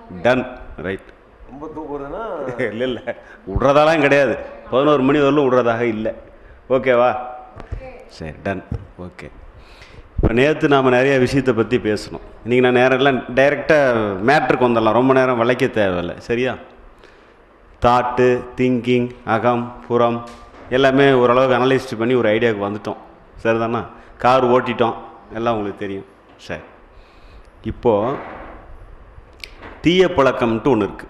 Ton right ரொம்ப தூக்கம் வருதுன்னா இல்லை இல்லை விட்றதாலாம் கிடையாது பதினோரு மணி வரலும் விட்றதாக இல்லை ஓகேவா சரி டன் ஓகே இப்போ நேற்று நாம் நிறைய விஷயத்தை பற்றி பேசணும் இன்றைக்கி நான் நேரம் எல்லாம் டைரெக்டாக மேட்ருக்கு வந்துடலாம் ரொம்ப நேரம் விளைக்க தேவையில்லை சரியா தாட்டு திங்கிங் அகம் புறம் எல்லாமே ஓரளவுக்கு அனலைஸ்ட் பண்ணி ஒரு ஐடியாவுக்கு வந்துட்டோம் சரிதானா கார் ஓட்டிட்டோம் எல்லாம் உங்களுக்கு தெரியும் சரி இப்போது தீய பழக்கம்ன்ட்டு ஒன்று இருக்குது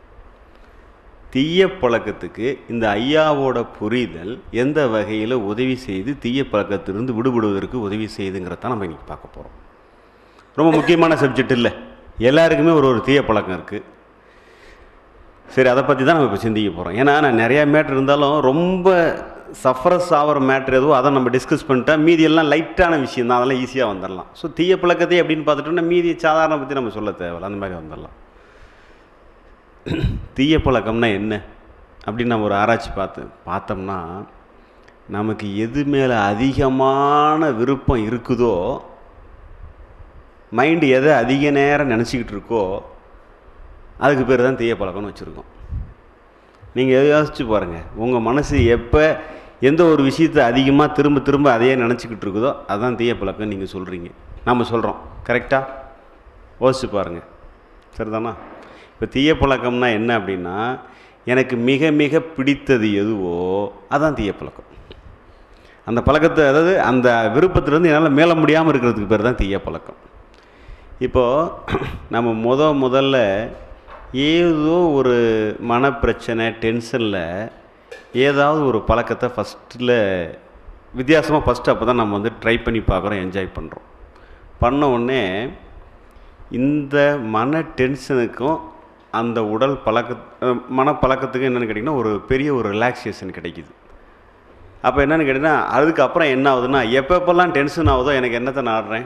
தீய பழக்கத்துக்கு இந்த ஐயாவோட புரிதல் எந்த வகையில் உதவி செய்து தீய பழக்கத்திலிருந்து விடுபடுவதற்கு உதவி செய்யுதுங்கிறத நம்ம இன்னைக்கு பார்க்க போகிறோம் ரொம்ப முக்கியமான சப்ஜெக்ட் இல்லை எல்லாருக்குமே ஒரு ஒரு தீய பழக்கம் இருக்குது சரி அதை பற்றி தான் நம்ம இப்போ சிந்திக்க போகிறோம் ஏன்னா நான் நிறையா மேட்ரு இருந்தாலும் ரொம்ப சஃபரஸ் ஆகிற மேட்ரு எதுவோ அதை நம்ம டிஸ்கஸ் பண்ணிட்டா மீதி எல்லாம் லைட்டான விஷயம் தான் அதெல்லாம் ஈஸியாக வந்துடலாம் ஸோ தீய பழக்கத்தை அப்படின்னு பார்த்துட்டோம்னா மீதி சாதாரண பற்றி நம்ம சொல்ல தேவையில்ல அந்த மாதிரி வந்துடலாம் தீய பழக்கம்னா என்ன அப்படின்னு நம்ம ஒரு ஆராய்ச்சி பார்த்து பார்த்தோம்னா நமக்கு எது மேலே அதிகமான விருப்பம் இருக்குதோ மைண்டு எதை அதிக நேரம் நினச்சிக்கிட்டு இருக்கோ அதுக்கு பேர் தான் தீய பழக்கம்னு வச்சுருக்கோம் நீங்கள் யோசிச்சு பாருங்கள் உங்கள் மனசு எப்போ எந்த ஒரு விஷயத்தை அதிகமாக திரும்ப திரும்ப அதையே நினச்சிக்கிட்டு இருக்குதோ அதுதான் தீய பழக்கம் நீங்கள் சொல்கிறீங்க நம்ம சொல்கிறோம் கரெக்டாக யோசிச்சு பாருங்கள் சரிதானா இப்போ தீய பழக்கம்னா என்ன அப்படின்னா எனக்கு மிக மிக பிடித்தது எதுவோ அதான் தீய பழக்கம் அந்த பழக்கத்தை அதாவது அந்த விருப்பத்திலேருந்து என்னால் மேல முடியாமல் இருக்கிறதுக்கு பேர் தான் தீய பழக்கம் இப்போது நம்ம முத முதல்ல ஏதோ ஒரு மனப்பிரச்சனை டென்ஷனில் ஏதாவது ஒரு பழக்கத்தை ஃபஸ்ட்டில் வித்தியாசமாக ஃபஸ்ட்டு அப்போ தான் நம்ம வந்து ட்ரை பண்ணி பார்க்குறோம் என்ஜாய் பண்ணுறோம் பண்ண உடனே இந்த மன டென்ஷனுக்கும் அந்த உடல் பழக்க அஹ் மனப்பழக்கத்துக்கும் என்னென்னு கேட்டிங்கன்னா ஒரு பெரிய ஒரு ரிலாக்ஸேஷன் கிடைக்குது அப்போ என்னென்னு கேட்டிங்கன்னா அதுக்கப்புறம் என்ன ஆகுதுன்னா எப்பப்பெல்லாம் டென்ஷன் ஆகுதோ எனக்கு என்னத்தை நாடுறேன்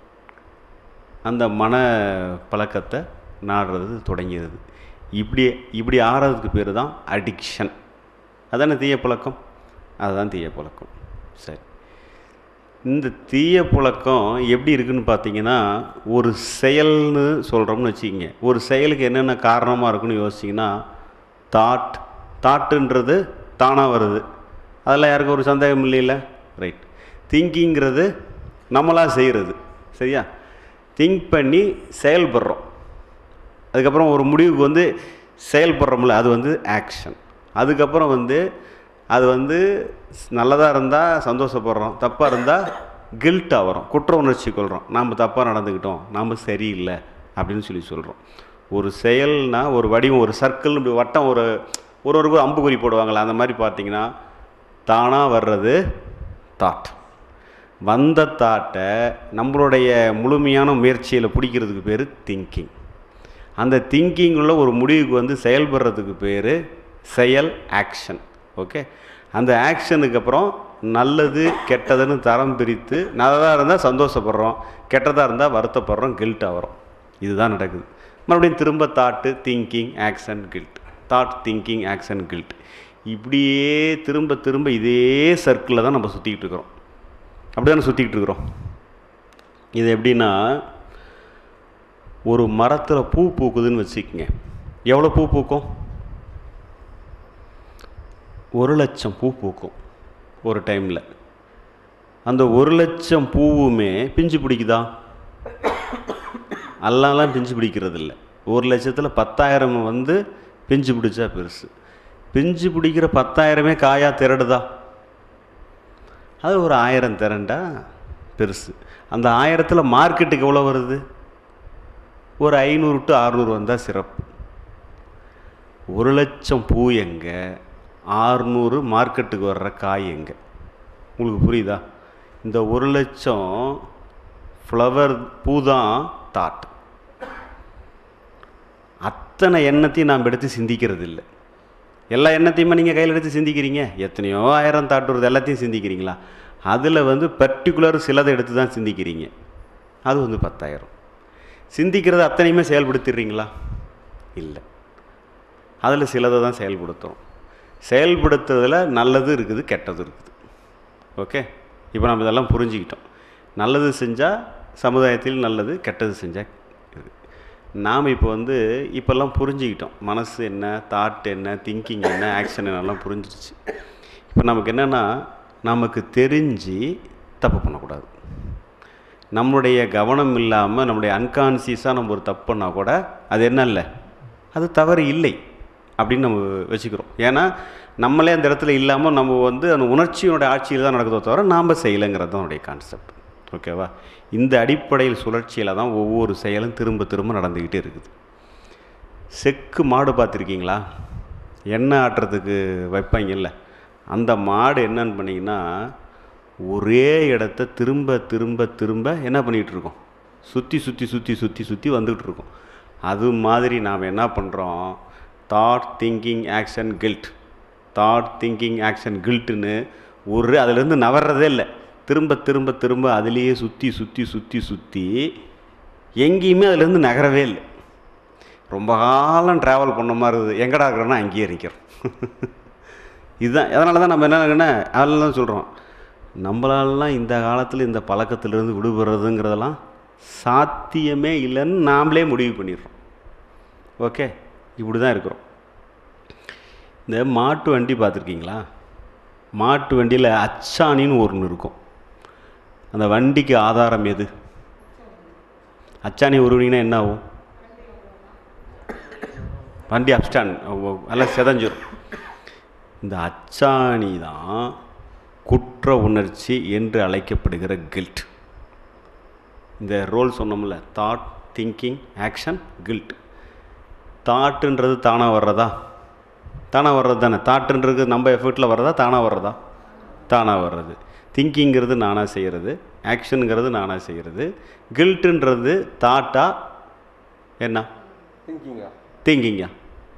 அந்த மன பழக்கத்தை நாடுறது தொடங்கிடுது இப்படி இப்படி ஆறதுக்கு பேர் தான் அடிக்ஷன் அதானே தீய பழக்கம் அதுதான் தீய பழக்கம் சரி இந்த தீய பழக்கம் எப்படி இருக்குன்னு பார்த்தீங்கன்னா ஒரு செயல்னு சொல்கிறோம்னு வச்சுக்கிங்க ஒரு செயலுக்கு என்னென்ன காரணமாக இருக்குன்னு யோசிச்சிங்கன்னா தாட் தாட்டுன்றது தானாக வருது அதெல்லாம் யாருக்கும் ஒரு சந்தேகம் இல்லைல்ல ரைட் திங்கிங்கிறது நம்மளாக செய்கிறது சரியா திங்க் பண்ணி செயல்படுறோம் அதுக்கப்புறம் ஒரு முடிவுக்கு வந்து செயல்படுறோம்ல அது வந்து ஆக்ஷன் அதுக்கப்புறம் வந்து அது வந்து நல்லதாக இருந்தால் சந்தோஷப்படுறோம் தப்பாக இருந்தால் கில்ட்டாக வரும் குற்ற உணர்ச்சி கொள்கிறோம் நாம் தப்பாக நடந்துக்கிட்டோம் நாம் சரியில்லை அப்படின்னு சொல்லி சொல்கிறோம் ஒரு செயல்னா ஒரு வடிவம் ஒரு சர்க்கிள் இப்படி வட்டம் ஒரு ஒரு ஒரு அம்புக்குறி போடுவாங்களே அந்த மாதிரி பார்த்தீங்கன்னா தானாக வர்றது தாட் வந்த தாட்டை நம்மளுடைய முழுமையான முயற்சியில் பிடிக்கிறதுக்கு பேர் திங்கிங் அந்த திங்கிங்கில் ஒரு முடிவுக்கு வந்து செயல்படுறதுக்கு பேர் செயல் ஆக்ஷன் ஓகே அந்த ஆக்ஷனுக்கு அப்புறம் நல்லது கெட்டதுன்னு தரம் பிரித்து நல்லதாக இருந்தால் சந்தோஷப்படுறோம் கெட்டதாக இருந்தால் வருத்தப்படுறோம் கில்ட்டாக வரும் இதுதான் நடக்குது மறுபடியும் திரும்ப thought thinking action guilt thought thinking action guilt இப்படியே திரும்ப திரும்ப இதே சர்க்கிளில் தான் நம்ம சுற்றிக்கிட்டு இருக்கிறோம் அப்படி தானே சுற்றிக்கிட்டு இருக்கிறோம் இது எப்படின்னா ஒரு மரத்தில் பூ பூக்குதுன்னு வச்சுக்கோங்க எவ்வளோ பூ பூக்கும் ஒரு லட்சம் பூ பூக்கும் ஒரு டைமில் அந்த ஒரு லட்சம் பூவுமே பிஞ்சு பிடிக்குதா எல்லாம்லாம் பிஞ்சு பிடிக்கிறது இல்லை ஒரு லட்சத்தில் பத்தாயிரம் வந்து பிஞ்சு பிடிச்சா பெருசு பிஞ்சு பிடிக்கிற பத்தாயிரமே காயாக திரடுதா அது ஒரு ஆயிரம் திரண்டா பெருசு அந்த ஆயிரத்தில் மார்க்கெட்டுக்கு எவ்வளோ வருது ஒரு ஐநூறு டு அறநூறு வந்தால் சிறப்பு ஒரு லட்சம் பூ எங்கே ஆறுநூறு மார்க்கெட்டுக்கு வர்ற காய் எங்கே உங்களுக்கு புரியுதா இந்த ஒரு லட்சம் ஃப்ளவர் பூ தான் தாட் அத்தனை எண்ணத்தையும் நாம் எடுத்து சிந்திக்கிறது இல்லை எல்லா எண்ணத்தையுமே நீங்கள் கையில் எடுத்து சிந்திக்கிறீங்க எத்தனையோ ஆயிரம் தாட் வருது எல்லாத்தையும் சிந்திக்கிறீங்களா அதில் வந்து பர்டிகுலர் சிலதை எடுத்து தான் சிந்திக்கிறீங்க அது வந்து பத்தாயிரம் சிந்திக்கிறது அத்தனையுமே செயல்படுத்திடுறீங்களா இல்லை அதில் சிலதை தான் செயல்படுத்துகிறோம் செயல்படுத்துறதுல நல்லது இருக்குது கெட்டது இருக்குது ஓகே இப்போ நம்ம இதெல்லாம் புரிஞ்சுக்கிட்டோம் நல்லது செஞ்சால் சமுதாயத்தில் நல்லது கெட்டது செஞ்சால் இது நாம் இப்போ வந்து இப்போல்லாம் புரிஞ்சுக்கிட்டோம் மனசு என்ன தாட் என்ன திங்கிங் என்ன ஆக்ஷன் என்னெல்லாம் புரிஞ்சிருச்சு இப்போ நமக்கு என்னென்னா நமக்கு தெரிஞ்சு தப்பு பண்ணக்கூடாது நம்மளுடைய கவனம் இல்லாமல் நம்முடைய அன்கான்சியஸாக நம்ம ஒரு தப்பு பண்ணால் கூட அது என்ன இல்லை அது தவறு இல்லை அப்படின்னு நம்ம வச்சுக்கிறோம் ஏன்னா நம்மளே அந்த இடத்துல இல்லாமல் நம்ம வந்து அந்த உணர்ச்சியோட ஆட்சியில் தான் நடக்குதோ தவிர நாம் செய்யலைங்கிறது தான் என்னுடைய கான்செப்ட் ஓகேவா இந்த அடிப்படையில் சுழற்சியில் தான் ஒவ்வொரு செயலும் திரும்ப திரும்ப நடந்துக்கிட்டே இருக்குது செக்கு மாடு பார்த்துருக்கீங்களா எண்ணெய் ஆட்டுறதுக்கு வைப்பாங்கல்ல அந்த மாடு என்னன்னு பண்ணிங்கன்னா ஒரே இடத்த திரும்ப திரும்ப திரும்ப என்ன பண்ணிகிட்டு இருக்கோம் சுற்றி சுற்றி சுற்றி சுற்றி சுற்றி வந்துக்கிட்டு இருக்கோம் அது மாதிரி நாம் என்ன பண்ணுறோம் thought thinking action guilt thought thinking action கில்ட்டுன்னு ஒரு அதுலேருந்து நவர்றதே இல்லை திரும்ப திரும்ப திரும்ப அதுலேயே சுற்றி சுற்றி சுற்றி சுற்றி எங்கேயுமே அதுலேருந்து நகரவே இல்லை ரொம்ப காலம் ட்ராவல் பண்ண மாதிரி இருக்குது எங்கடா இருக்கிறோன்னா அங்கேயே இருக்கிறோம் இதுதான் அதனால தான் நம்ம என்ன அதில் தான் சொல்கிறோம் நம்மளாலலாம் இந்த காலத்தில் இந்த பழக்கத்திலிருந்து விடுபடுறதுங்கிறதெல்லாம் சாத்தியமே இல்லைன்னு நாமளே முடிவு பண்ணிடுறோம் ஓகே இப்படி தான் இருக்கிறோம் இந்த மாட்டு வண்டி பார்த்துருக்கீங்களா மாட்டு வண்டியில் அச்சாணின்னு ஒன்று இருக்கும் அந்த வண்டிக்கு ஆதாரம் எது அச்சாணி உருவினீங்கன்னா என்ன ஆகும் வண்டி அப்ஸ்டான் எல்லாம் செதஞ்சிரும் இந்த அச்சாணி தான் குற்ற உணர்ச்சி என்று அழைக்கப்படுகிற கில்ட் இந்த ரோல் சொன்னோம்ல தாட் திங்கிங் ஆக்ஷன் கில்ட் தாட்டுன்றது தானாக வர்றதா தானாக வர்றது தானே தாட்டுன்றது நம்ம எஃபர்ட்டில் வர்றதா தானாக வர்றதா தானாக வர்றது திங்கிங்கிறது நானாக செய்கிறது ஆக்ஷனுங்கிறது நானாக செய்கிறது கில்ட்டுன்றது தாட்டா என்ன திங்கிங்கா திங்கிங்கா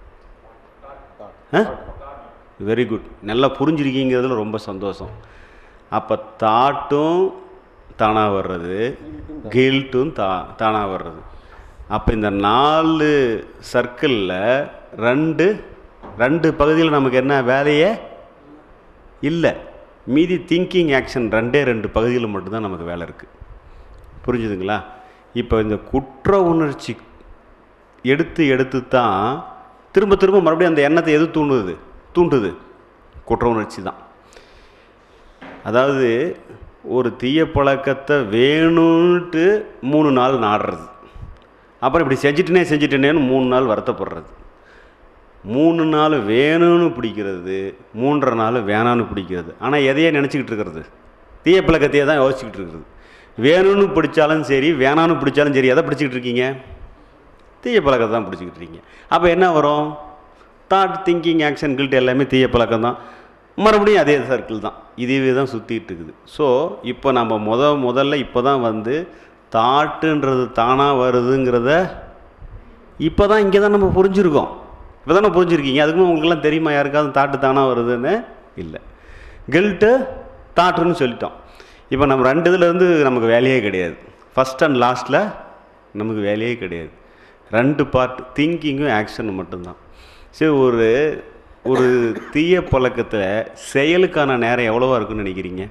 வெரி குட் நல்லா புரிஞ்சிருக்கீங்கிறதுல ரொம்ப சந்தோஷம் அப்போ தாட்டும் தானாக வர்றது கில்ட்டும் தா தானாக வர்றது அப்போ இந்த நாலு சர்க்கிளில் ரெண்டு ரெண்டு பகுதியில் நமக்கு என்ன வேலையே இல்லை மீதி திங்கிங் ஆக்ஷன் ரெண்டே ரெண்டு பகுதியில் மட்டும்தான் நமக்கு வேலை இருக்குது புரிஞ்சுதுங்களா இப்போ இந்த குற்ற உணர்ச்சி எடுத்து எடுத்து தான் திரும்ப திரும்ப மறுபடியும் அந்த எண்ணத்தை எது தூண்டுது தூண்டுது குற்ற உணர்ச்சி தான் அதாவது ஒரு தீய பழக்கத்தை வேணும்ன்ட்டு மூணு நாள் நாடுறது அப்புறம் இப்படி செஞ்சிட்டனே செஞ்சிட்டனேன்னு மூணு நாள் வருத்தப்படுறது மூணு நாள் வேணும்னு பிடிக்கிறது மூன்றரை நாள் வேணான்னு பிடிக்கிறது ஆனால் எதையே நினச்சிக்கிட்டு இருக்கிறது தீய பழக்கத்தையே தான் யோசிச்சுக்கிட்டு இருக்கிறது வேணும்னு பிடிச்சாலும் சரி வேணான்னு பிடிச்சாலும் சரி எதை பிடிச்சிக்கிட்டு இருக்கீங்க தீய பழக்கத்தை தான் பிடிச்சிக்கிட்டு இருக்கீங்க அப்போ என்ன வரும் தாட் திங்கிங் ஆக்ஷன் கில்ட் எல்லாமே தீய பழக்கம் தான் மறுபடியும் அதே சர்க்கிள் தான் இதுவே தான் சுற்றிட்டு இருக்குது ஸோ இப்போ நம்ம முத முதல்ல இப்போ தான் வந்து தாட்டுன்றது தானாக வருதுங்கிறத இப்போ தான் இங்கே தான் நம்ம புரிஞ்சுருக்கோம் இப்போ தானே புரிஞ்சுருக்கீங்க அதுக்குமே உங்களுக்குலாம் தெரியுமா யாருக்காவது தாட்டு தானாக வருதுன்னு இல்லை கில்ட்டு தாட்டுன்னு சொல்லிட்டோம் இப்போ நம்ம ரெண்டு இதுலேருந்து நமக்கு வேலையே கிடையாது ஃபஸ்ட் அண்ட் லாஸ்ட்டில் நமக்கு வேலையே கிடையாது ரெண்டு பார்ட் திங்கிங்கும் ஆக்ஷனும் மட்டும்தான் சரி ஒரு ஒரு தீய பழக்கத்தில் செயலுக்கான நேரம் எவ்வளோவா இருக்குன்னு நினைக்கிறீங்க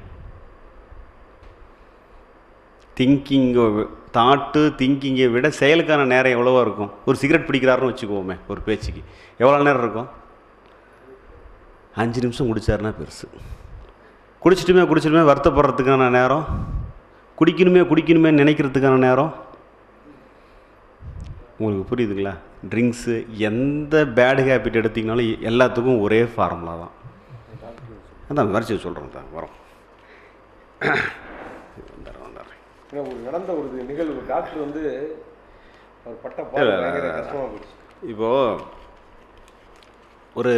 திங்கிங்கை தாட்டு திங்கிங்கை விட செயலுக்கான நேரம் எவ்வளோவா இருக்கும் ஒரு சிகரெட் பிடிக்கிறாருன்னு வச்சுக்குவோமே ஒரு பேச்சுக்கு எவ்வளோ நேரம் இருக்கும் அஞ்சு நிமிஷம் குடிச்சாருன்னா பெருசு குடிச்சிட்டுமே குடிச்சிட்டுமே வருத்தப்படுறதுக்கான நேரம் குடிக்கணுமே குடிக்கணுமே நினைக்கிறதுக்கான நேரம் உங்களுக்கு புரியுதுங்களா ட்ரிங்க்ஸு எந்த பேடு ஹேபிட் எடுத்திங்கனாலும் எல்லாத்துக்கும் ஒரே ஃபார்முலா தான் அதான் வரிசை சொல்கிறோம் தான் வரோம் வந்துடுறேன் வந்துடுறேன் ஏன்னா ஒரு நடந்த ஒரு நிகழ்வு டாக்டர் வந்து அவர் பட்ட இல்ல, பாடு இல்ல, பயங்கர இல்ல. கஷ்டமா போச்சு இப்போது ஒரு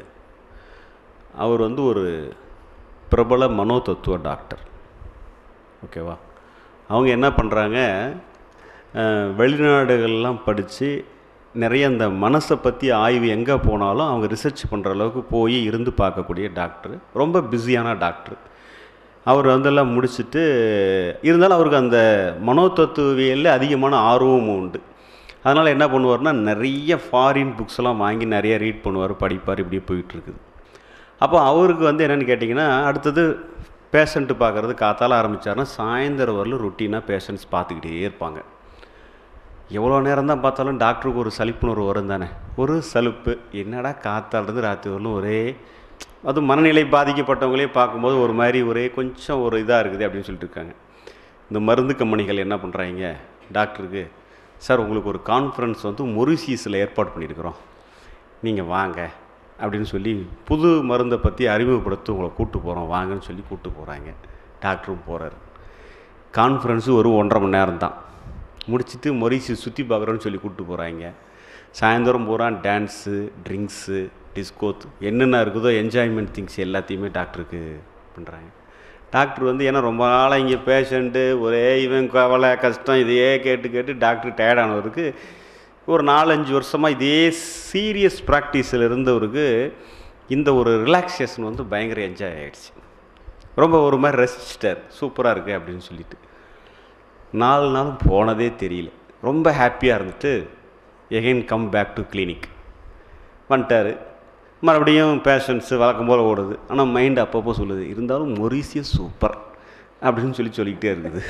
அவர் வந்து ஒரு பிரபல மனோ தத்துவ டாக்டர் ஓகேவா அவங்க என்ன பண்ணுறாங்க வெளிநாடுகள்லாம் படித்து நிறைய இந்த மனசை பற்றி ஆய்வு எங்கே போனாலும் அவங்க ரிசர்ச் பண்ணுற அளவுக்கு போய் இருந்து பார்க்கக்கூடிய டாக்டர் ரொம்ப பிஸியான டாக்டர் அவர் வந்தெல்லாம் முடிச்சுட்டு இருந்தாலும் அவருக்கு அந்த மனோ தத்துவியலில் அதிகமான ஆர்வமும் உண்டு அதனால் என்ன பண்ணுவார்னா நிறைய ஃபாரின் புக்ஸ் எல்லாம் வாங்கி நிறைய ரீட் பண்ணுவார் படிப்பார் இப்படி போயிட்டு இருக்குது அப்போ அவருக்கு வந்து என்னென்னு கேட்டிங்கன்னா அடுத்தது பேஷண்ட்டு பார்க்குறது காத்தால ஆரம்பித்தாருன்னா சாயந்தரம் வரலும் ருட்டீனாக பேஷண்ட்ஸ் பார்த்துக்கிட்டே இருப்பாங்க எவ்வளோ நேரம் தான் பார்த்தாலும் டாக்டருக்கு ஒரு சலிப்புணர்வு வரும் தானே ஒரு சலுப்பு என்னடா காத்தாலேருந்து ராத்திரி வரலும் ஒரே அது மனநிலை பாதிக்கப்பட்டவங்களே பார்க்கும்போது ஒரு மாதிரி ஒரே கொஞ்சம் ஒரு இதாக இருக்குது அப்படின்னு சொல்லிட்டு இருக்காங்க இந்த மருந்து கம்பெனிகள் என்ன பண்ணுறாங்க டாக்டருக்கு சார் உங்களுக்கு ஒரு கான்ஃபரன்ஸ் வந்து மொரிசியஸில் ஏற்பாடு பண்ணியிருக்கிறோம் நீங்கள் வாங்க அப்படின்னு சொல்லி புது மருந்தை பற்றி அறிமுகப்படுத்த உங்களை கூப்பிட்டு போகிறோம் வாங்கன்னு சொல்லி கூப்பிட்டு போகிறாங்க டாக்டரும் போகிறாரு கான்ஃபரன்ஸு ஒரு ஒன்றரை மணி நேரம் தான் முடிச்சுட்டு மொரிசி சுற்றி பார்க்குறோன்னு சொல்லி கூப்பிட்டு போகிறாங்க சாயந்தரம் பூரா டான்ஸு ட்ரிங்க்ஸு டிஸ்கோத் என்னென்ன இருக்குதோ என்ஜாய்மெண்ட் திங்ஸ் எல்லாத்தையுமே டாக்டருக்கு பண்ணுறாங்க டாக்டர் வந்து ஏன்னா ரொம்ப நாளாக இங்கே பேஷண்ட்டு ஒரே இவன் கவலை கஷ்டம் இதையே கேட்டு கேட்டு டாக்டர் டயர்டானவருக்கு ஒரு நாலஞ்சு வருஷமாக இதே சீரியஸ் ப்ராக்டிஸில் இருந்தவருக்கு இந்த ஒரு ரிலாக்ஸேஷன் வந்து பயங்கர என்ஜாய் ஆகிடுச்சு ரொம்ப ஒரு மாதிரி ரசிச்சிட்டார் சூப்பராக இருக்குது அப்படின்னு சொல்லிட்டு நாலு நாளும் போனதே தெரியல ரொம்ப ஹாப்பியாக இருந்துட்டு again come back to clinic வந்துட்டார் மறுபடியும் பேஷண்ட்ஸு வழக்கம் போல் ஓடுது ஆனால் மைண்ட் அப்பப்போ சொல்லுது இருந்தாலும் மொரீசியஸ் சூப்பர் அப்படின்னு சொல்லி சொல்லிக்கிட்டே இருக்குது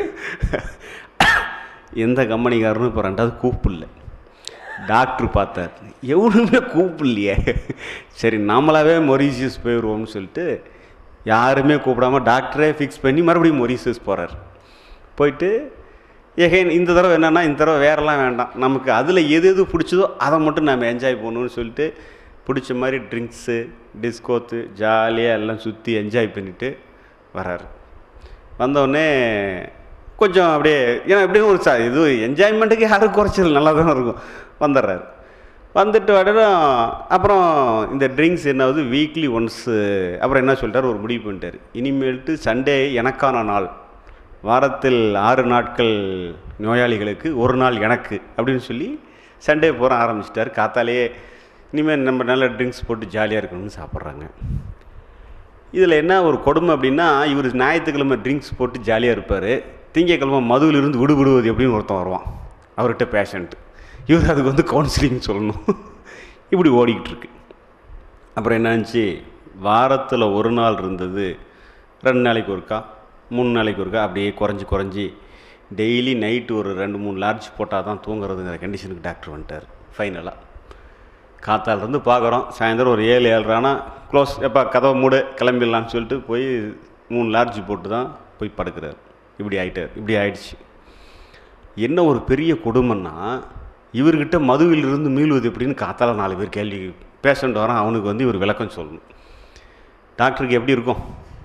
எந்த கம்பெனிக்காரனும் இப்போ ரெண்டாவது கூப்பிடல டாக்டர் பார்த்தார் எவனுமே கூப்பிடலையே சரி நாமளாவே மொரீசியஸ் போயிடுவோம்னு சொல்லிட்டு யாருமே கூப்பிடாம டாக்டரே ஃபிக்ஸ் பண்ணி மறுபடியும் மொரீசியஸ் போகிறார் போயிட்டு எகைன் இந்த தடவை என்னென்னா இந்த தடவை வேறெல்லாம் வேண்டாம் நமக்கு அதில் எது எது பிடிச்சதோ அதை மட்டும் நம்ம என்ஜாய் பண்ணணும்னு சொல்லிட்டு பிடிச்ச மாதிரி ட்ரிங்க்ஸு டிஸ்கோத்து ஜாலியாக எல்லாம் சுற்றி என்ஜாய் பண்ணிவிட்டு வராரு வந்தோடனே கொஞ்சம் அப்படியே ஏன்னா எப்படியும் ஒரு சா இது என்ஜாய்மெண்ட்டுக்கு யாரும் குறைச்சல் நல்லா தான் இருக்கும் வந்துடுறாரு வந்துட்டு வடனும் அப்புறம் இந்த ட்ரிங்க்ஸ் என்னாவது வீக்லி ஒன்ஸு அப்புறம் என்ன சொல்லிட்டார் ஒரு முடிவு பண்ணிட்டார் இனிமேல்ட்டு சண்டே எனக்கான நாள் வாரத்தில் ஆறு நாட்கள் நோயாளிகளுக்கு ஒரு நாள் எனக்கு அப்படின்னு சொல்லி சண்டே போகிற ஆரம்பிச்சிட்டார் காத்தாலேயே இனிமேல் நம்ம நல்ல ட்ரிங்க்ஸ் போட்டு ஜாலியாக இருக்கணும்னு சாப்பிட்றாங்க இதில் என்ன ஒரு கொடுமை அப்படின்னா இவர் ஞாயிற்றுக்கிழமை ட்ரிங்க்ஸ் போட்டு ஜாலியாக இருப்பார் திங்கக்கிழமை மதுவிலிருந்து விடுபடுவது எப்படின்னு ஒருத்தன் வருவான் அவர்கிட்ட பேஷண்ட்டு இவர் அதுக்கு வந்து கவுன்சிலிங் சொல்லணும் இப்படி ஓடிக்கிட்டு இருக்கு அப்புறம் என்னாச்சு வாரத்தில் ஒரு நாள் இருந்தது ரெண்டு நாளைக்கு ஒருக்கா மூணு நாளைக்கு ஒருக்கா அப்படியே குறைஞ்சி குறைஞ்சி டெய்லி நைட்டு ஒரு ரெண்டு மூணு லார்ஜ் போட்டால் தான் தூங்குறதுங்கிற கண்டிஷனுக்கு டாக்டர் வந்துட்டார் ஃபைனலாக காத்தாலேருந்து பார்க்குறோம் சாயந்தரம் ஒரு ஏழு ஏழ்ரானா க்ளோஸ் எப்போ கதவை மூடு கிளம்பிடலான்னு சொல்லிட்டு போய் மூணு லார்ஜ் போட்டு தான் போய் படுக்கிறார் இப்படி ஆயிட்டார் இப்படி ஆயிடுச்சு என்ன ஒரு பெரிய கொடுமைன்னா இவர்கிட்ட மதுவிலிருந்து மீள்வது எப்படின்னு காத்தால நாலு பேர் கேள்வி பேஷண்ட் வரான் அவனுக்கு வந்து இவர் விளக்கம் சொல்லணும் டாக்டருக்கு எப்படி இருக்கும்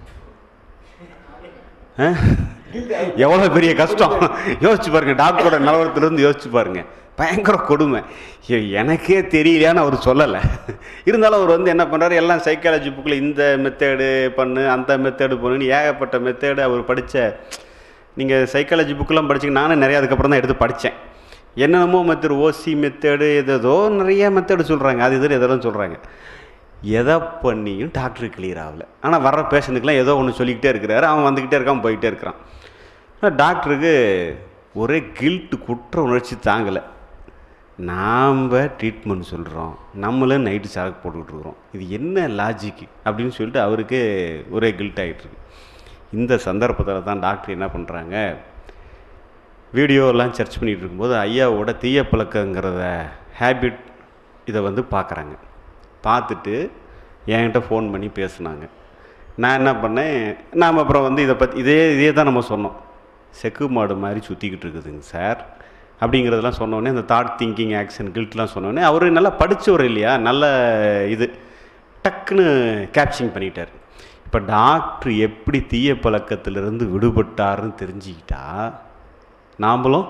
ஆ? எவ்வளோ பெரிய கஷ்டம் யோசிச்சு பாருங்க டாக்டரோட நிலவரத்துலேருந்து யோசிச்சு பாருங்க பயங்கர கொடுமை ஐயோ, எனக்கே தெரியலையான்னு அவர் சொல்லலை இருந்தாலும் அவர் வந்து என்ன பண்ணுறாரு எல்லாம் சைக்காலஜி புக்கில் இந்த மெத்தேடு பண்ணு அந்த மெத்தேடு பண்ணுன்னு ஏகப்பட்ட மெத்தேடு அவர் படித்த நீங்கள் சைக்காலஜி புக்கெலாம் படிச்சிங்க நானும் நிறைய அதுக்கப்புறம் தான் எடுத்து படித்தேன் என்னென்னமோ மெத்தேடு ஓசி மெத்தேடு ஏதேதோ நிறைய மெத்தேடு சொல்கிறாங்க அது இது எதெல்லாம் சொல்கிறாங்க எதை பண்ணியும் டாக்டர் கிளியர் ஆகல ஆனால் வர்ற பேஷண்ட்டுக்கெலாம் ஏதோ ஒன்று சொல்லிக்கிட்டே இருக்கிறாரு அவன் வந்துக்கிட்டே இருக்கான் போயிட்டே இருக்கிறான் ஆனால் டாக்டருக்கு ஒரே கில்ட்டு குற்ற உணர்ச்சி தாங்கலை நாம் ட்ரீட்மெண்ட் சொல்கிறோம் நம்மளும் நைட்டு சரக்கு போட்டுக்கிட்டு இருக்கிறோம் இது என்ன லாஜிக்கு அப்படின்னு சொல்லிட்டு அவருக்கு ஒரே கில்ட் ஆகிட்டுருக்கு இந்த சந்தர்ப்பத்தில் தான் டாக்டர் என்ன பண்ணுறாங்க வீடியோலாம் சர்ச் பண்ணிகிட்டு இருக்கும்போது ஐயாவோட தீய பழக்கங்கிறத ஹேபிட் இதை வந்து பார்க்குறாங்க பார்த்துட்டு என்கிட்ட ஃபோன் பண்ணி பேசுனாங்க நான் என்ன பண்ணேன் நாம் அப்புறம் வந்து இதை பற்றி இதே இதே தான் நம்ம சொன்னோம் செக்கு மாடு மாதிரி சுற்றிக்கிட்டு இருக்குதுங்க சார் அப்படிங்கிறதெல்லாம் சொன்னோடனே அந்த தாட் திங்கிங் ஆக்ஷன் கில்ட்லாம் சொன்னோடனே அவர் நல்லா படித்தவர் இல்லையா நல்ல இது டக்குன்னு கேப்சிங் பண்ணிட்டார் இப்போ டாக்டர் எப்படி தீய பழக்கத்திலிருந்து விடுபட்டாருன்னு தெரிஞ்சுக்கிட்டா நாமளும்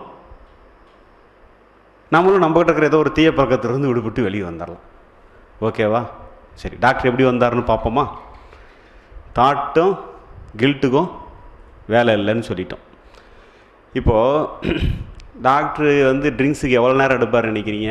நாமளும் நம்மகிட்ட இருக்கிற ஏதோ ஒரு தீய பழக்கத்திலிருந்து விடுபட்டு வெளியே வந்துடலாம் ஓகேவா சரி டாக்டர் எப்படி வந்தாருன்னு பார்ப்போமா தாட்டும் கில்ட்டுக்கும் வேலை இல்லைன்னு சொல்லிட்டோம் இப்போது டாக்டர் வந்து ட்ரிங்க்ஸுக்கு எவ்வளோ நேரம் எடுப்பார் நினைக்கிறீங்க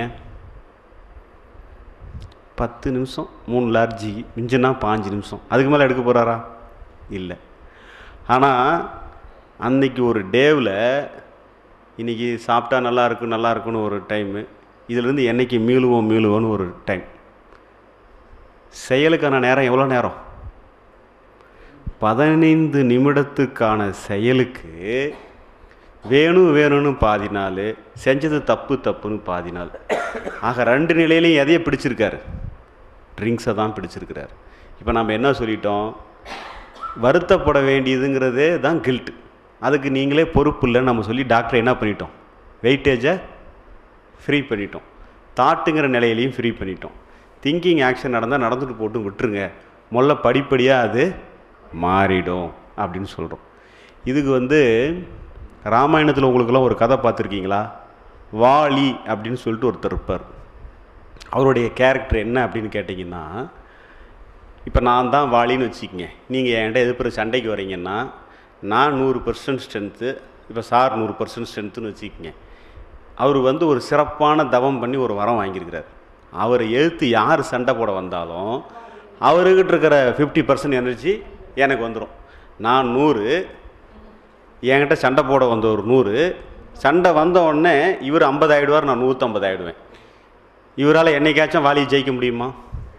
பத்து நிமிஷம் மூணு லார்ஜி மிஞ்சுனா பாஞ்சு நிமிஷம் அதுக்கு மேலே எடுக்க போகிறாரா இல்லை ஆனால் அன்னைக்கு ஒரு டேவில் இன்றைக்கி சாப்பிட்டா நல்லா இருக்கும் நல்லா இருக்குன்னு ஒரு டைமு இதிலேருந்து என்னைக்கு மீளுவோம் மீளுவோன்னு ஒரு டைம் செயலுக்கான நேரம் எவ்வளோ நேரம் பதினைந்து நிமிடத்துக்கான செயலுக்கு வேணும் வேணும்னு பாதி நாள் செஞ்சது தப்பு தப்புன்னு பாதி நாள் ஆக ரெண்டு நிலையிலையும் எதையை பிடிச்சிருக்காரு ட்ரிங்க்ஸை தான் பிடிச்சிருக்கிறார் இப்போ நம்ம என்ன சொல்லிட்டோம் வருத்தப்பட வேண்டியதுங்கிறதே தான் கில்ட் அதுக்கு நீங்களே பொறுப்பு இல்லைன்னு நம்ம சொல்லி டாக்டர் என்ன பண்ணிட்டோம் வெயிட்டேஜை ஃப்ரீ பண்ணிட்டோம் தாட்டுங்கிற நிலையிலையும் ஃப்ரீ பண்ணிட்டோம் திங்கிங் ஆக்ஷன் நடந்தால் நடந்துட்டு போட்டு விட்டுருங்க முதல்ல படிப்படியாக அது மாறிடும் அப்படின்னு சொல்கிறோம் இதுக்கு வந்து ராமாயணத்தில் உங்களுக்கெல்லாம் ஒரு கதை பார்த்துருக்கீங்களா வாலி அப்படின்னு சொல்லிட்டு ஒருத்தர் இருப்பார் அவருடைய கேரக்டர் என்ன அப்படின்னு கேட்டிங்கன்னா இப்போ நான் தான் வாலின்னு வச்சுக்கங்க நீங்கள் என்கிட்ட எதிர்ப்புற சண்டைக்கு வரீங்கன்னா நான் நூறு பர்சன்ட் ஸ்ட்ரென்த்து இப்போ சார் நூறு பர்சன்ட் ஸ்ட்ரென்த்துன்னு வச்சுக்கங்க அவர் வந்து ஒரு சிறப்பான தவம் பண்ணி ஒரு வரம் வாங்கியிருக்கிறார் அவரை எழுத்து யார் சண்டை போட வந்தாலும் அவர்கிட்ட இருக்கிற ஃபிஃப்டி பர்சன்ட் எனர்ஜி எனக்கு வந்துடும் நான் நூறு என்கிட்ட சண்டை போட வந்த ஒரு நூறு சண்டை வந்த உடனே இவர் ஐம்பது ஆகிடுவார் நான் நூற்றம்பது ஆகிடுவேன் இவரால் என்னைக்காச்சும் வாலியை ஜெயிக்க முடியுமா